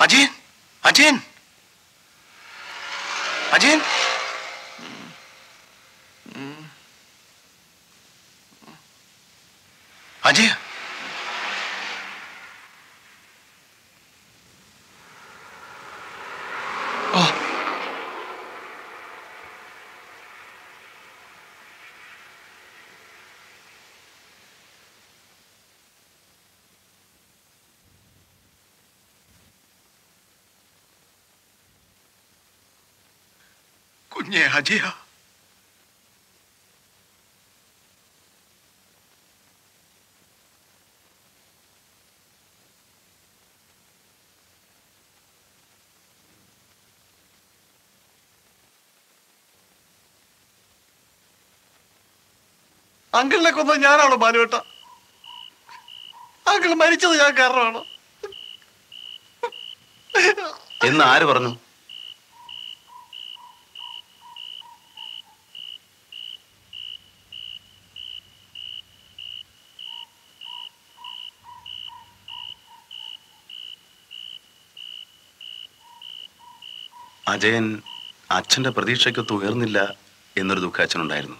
അജയൻ അജയൻ അജയൻ അജയ കുഞ്ഞെ അജയ അങ്കിളിനെ കൊന്ന ഞാനാണോ ബാലുവേട്ട അങ്കിൾ മരിച്ചത് ഞാൻ കാരണമാണ് എന്ന് ആര് പറഞ്ഞു അജയൻ അച്ഛന്റെ പ്രതീക്ഷയ്ക്കൊത്ത് ഉയർന്നില്ല എന്നൊരു ദുഃഖം അച്ഛനുണ്ടായിരുന്നു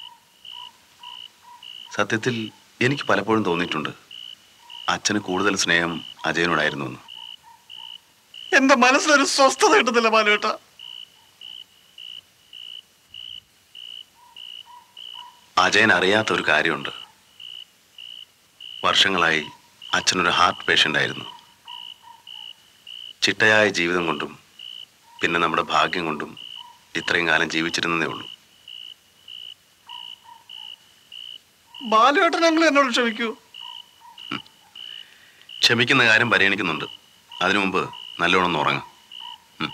സത്യത്തിൽ എനിക്ക് പലപ്പോഴും തോന്നിയിട്ടുണ്ട് അച്ഛന് കൂടുതൽ സ്നേഹം അജയനോടായിരുന്നു എന്ന് എന്റെ മനസ്സിലൊരു സ്വസ്ഥത കിട്ടുന്നില്ല ബാലുവേട്ട അജയൻ അറിയാത്ത ഒരു കാര്യമുണ്ട് വർഷങ്ങളായി അച്ഛനൊരു ഹാർട്ട് പേഷ്യൻ്റ് ആയിരുന്നു ചിട്ടയായ ജീവിതം കൊണ്ടും പിന്നെ നമ്മുടെ ഭാഗ്യം കൊണ്ടും ഇത്രയും കാലം ജീവിച്ചിരുന്നതേ ഉള്ളൂ ബാലുവേട്ടൻ അങ്കിൾ എന്നോട് ക്ഷമിക്കൂ ക്ഷമിക്കുന്ന കാര്യം പരിഗണിക്കുന്നുണ്ട് അതിനു മുമ്പ് നല്ലോണം ഒന്ന് ഉറങ്ങാം ഉം.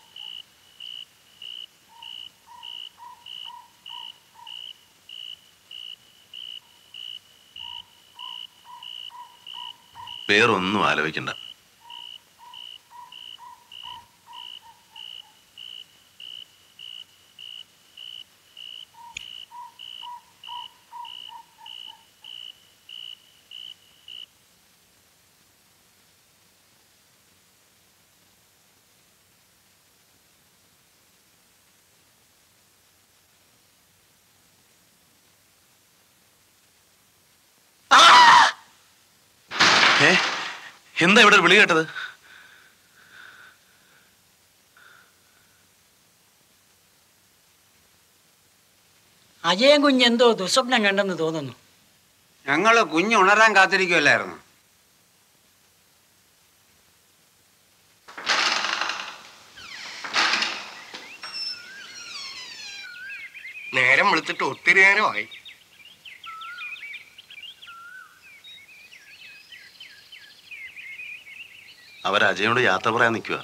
വേറൊന്നും ആലോചിക്കണ്ട ഏ എന്താ ഇവിടെ ഒരു വിളി കേട്ടത് അജയൻ കുഞ്ഞ് എന്തോ ദുസ്വപ്നം കണ്ടെന്ന് തോന്നുന്നു ഞങ്ങള് കുഞ്ഞ് ഉണരാൻ കാത്തിരിക്കുമല്ലായിരുന്നു നേരം വെളുത്തിട്ട് ഒത്തിരി നേരമായി അവർ അജയനോട് യാത്ര പറയാൻ നിൽക്കുക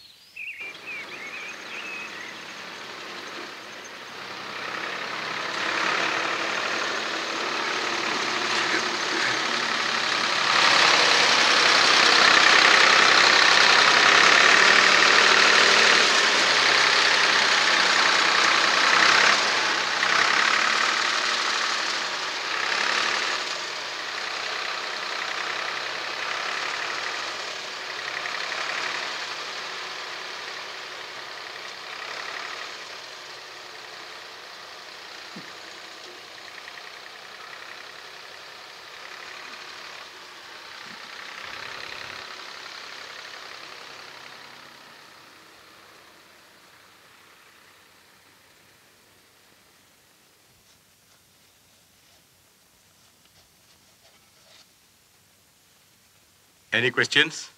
Any questions?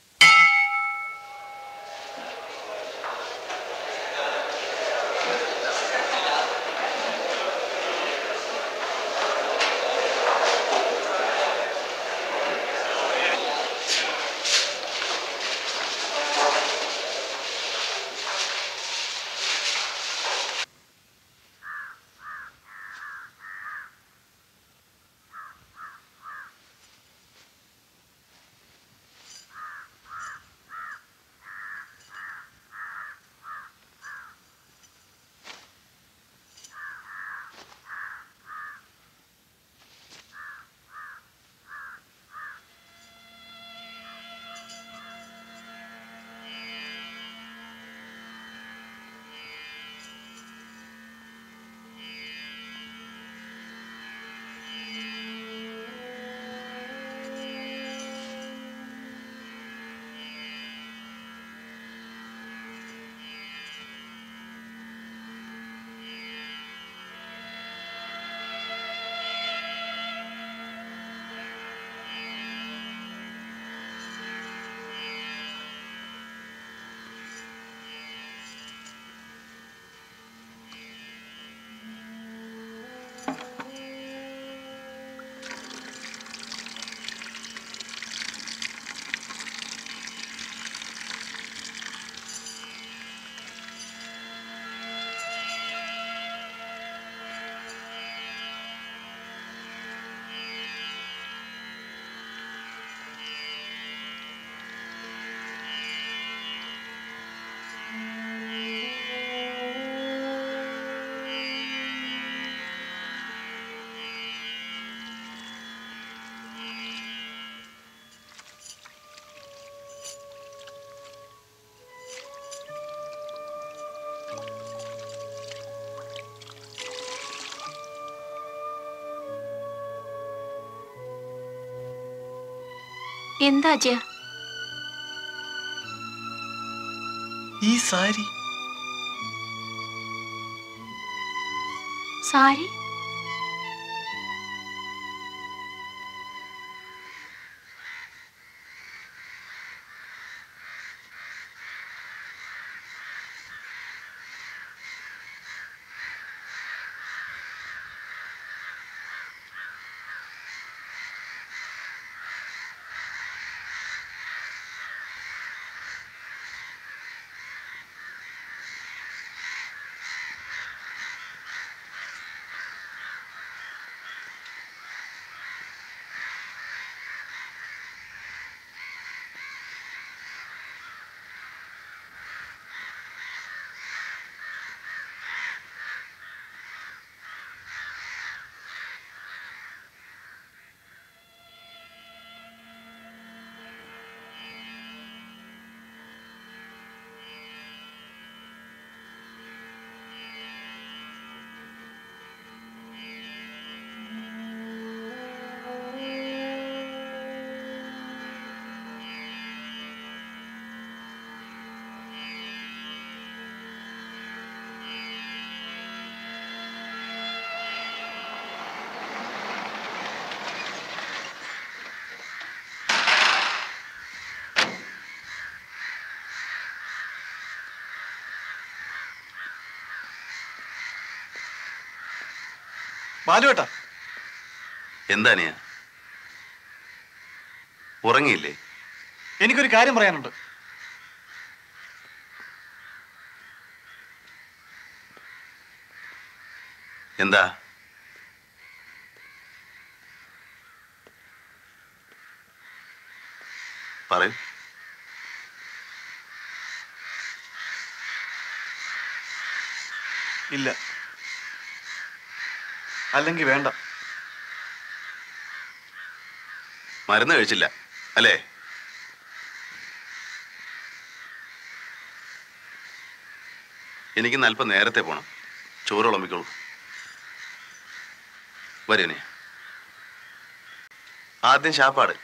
എന്താ അജയ ഈ സാരി സാരി ബാലുവേട്ടാ എന്താ നീ ഉറങ്ങിയില്ലേ എനിക്കൊരു കാര്യം പറയാനുണ്ട് എന്താ പറയൂ ഇല്ല അല്ലെങ്കിൽ വേണ്ട മരുന്ന് കഴിച്ചില്ല അല്ലേ എനിക്ക് അല്പം നേരത്തെ പോണം ചോറ് വിളമ്പിക്കോളൂ വരൂനെ ആദ്യം ശാപ്പാട്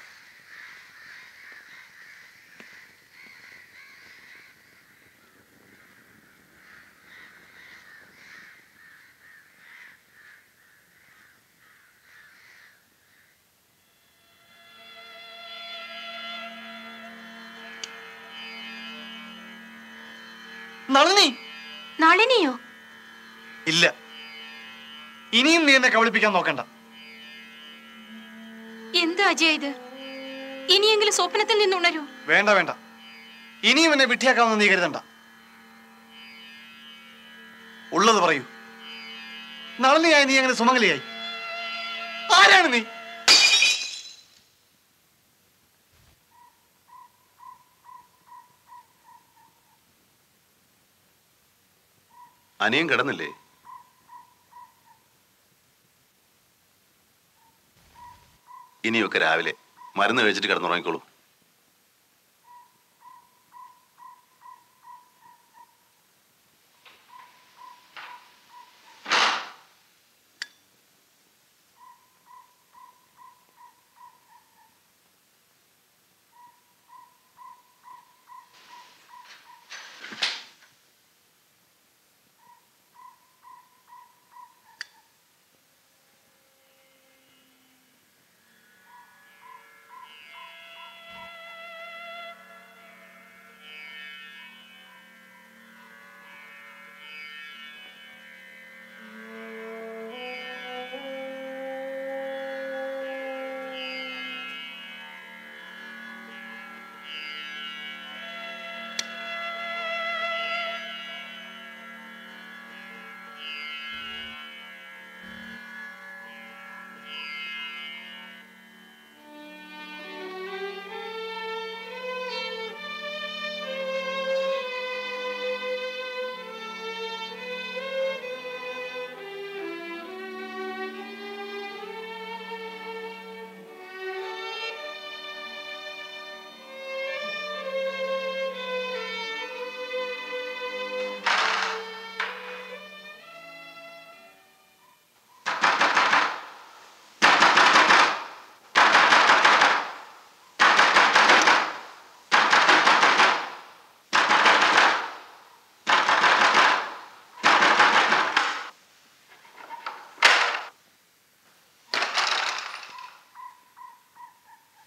നളിനി നളിനിയോ ഇല്ല ഇനിയും നീ എന്നെ കബളിപ്പിക്കാൻ നോക്കണ്ട എന്താ അജയ ഇത് ഇനിയെങ്കിലും സ്വപ്നത്തിൽ നിന്നുണരൂ വേണ്ട വേണ്ട ഇനിയും എന്നെ വിട്ടിയാക്കാമെന്ന് നീ കരുതണ്ട ഉള്ളത് പറയൂ നളിനിയായി നീ അങ്ങനെ സുമംഗലിയായി ആരാണ് നീ അനിയൻ കിടന്നില്ലേ ഇനിയൊക്കെ രാവിലെ മരുന്ന് കഴിച്ചിട്ട് കിടന്നുറങ്ങിക്കോളൂ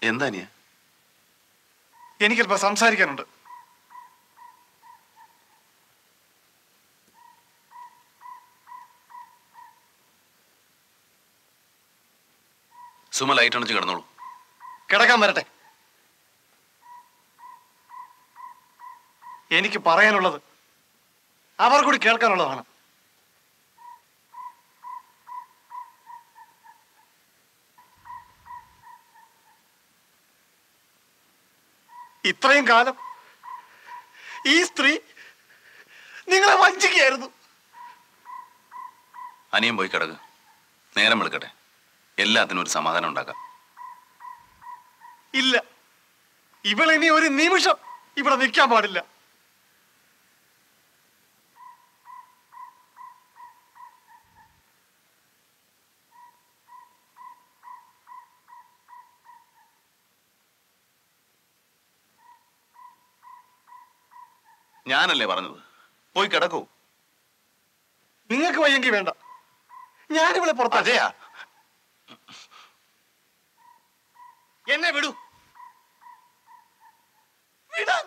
എന്താ അനിയ എനിക്കല്പം സംസാരിക്കാനുണ്ട് സുമ ലൈറ്റ് അണച്ച് കിടന്നോളൂ കിടക്കാൻ വരട്ടെ എനിക്ക് പറയാനുള്ളത് അവർ കൂടി കേൾക്കാനുള്ളതാണ് ഇത്രയും കാലം ഈ സ്ത്രീ നിങ്ങളെ വഞ്ചിക്കുകയായിരുന്നു അനിയൻ പോയി കിടക്ക് നേരം വെളുക്കട്ടെ എല്ലാത്തിനും ഒരു സമാധാനം ഉണ്ടാക്കാം ഇല്ല ഇവളിനി ഒരു നിമിഷം ഇവിടെ നിൽക്കാൻ പാടില്ല ഞാനല്ലേ പറഞ്ഞത് പോയി കിടക്കൂ നിങ്ങൾക്ക് വയ്യെങ്കിൽ വേണ്ട ഞാനിവിടെ പുറത്ത് അതെയാ എന്നെ വിടൂ വിടാൻ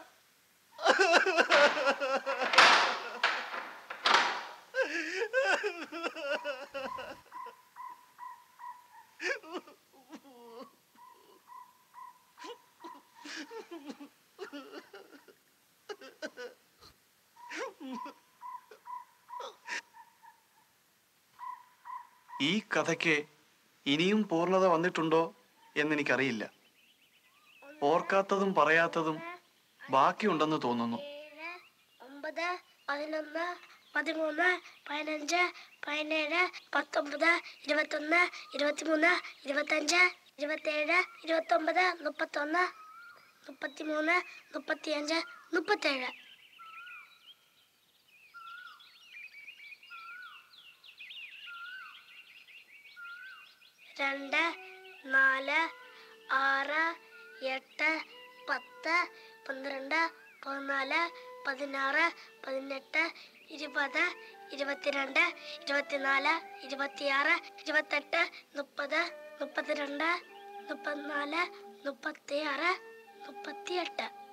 ഈ കഥയ്ക്ക് ഇനിയും പൂർണ്ണത വന്നിട്ടുണ്ടോ എന്നെനിക്കറിയില്ല ഓർക്കാത്തതും പറയാത്തതും ബാക്കിയുണ്ടെന്ന് തോന്നുന്നു ഒമ്പത് പതിനൊന്ന് പതിമൂന്ന് പതിനഞ്ച് പതിനേഴ് പത്തൊമ്പത് ഇരുപത്തൊന്ന് ഇരുപത്തിമൂന്ന് ഇരുപത്തഞ്ച് ഇരുപത്തേഴ് ഇരുപത്തൊമ്പത് മുപ്പത്തൊന്ന് മുപ്പത്തിമൂന്ന് മുപ്പത്തിയഞ്ച് മുപ്പത്തേഴ് രണ്ട് നാല് ആറ് എട്ട് പത്ത് പന്ത്രണ്ട് പതിനാല് പതിനാറ് പതിനെട്ട് ഇരുപത് ഇരുപത്തിരണ്ട് ഇരുപത്തിനാല് ഇരുപത്തിയാറ് ഇരുപത്തെട്ട് മുപ്പത് മുപ്പത്തിരണ്ട് മുപ്പത്തിനാല് മുപ്പത്തിയാറ് മുപ്പത്തിയെട്ട്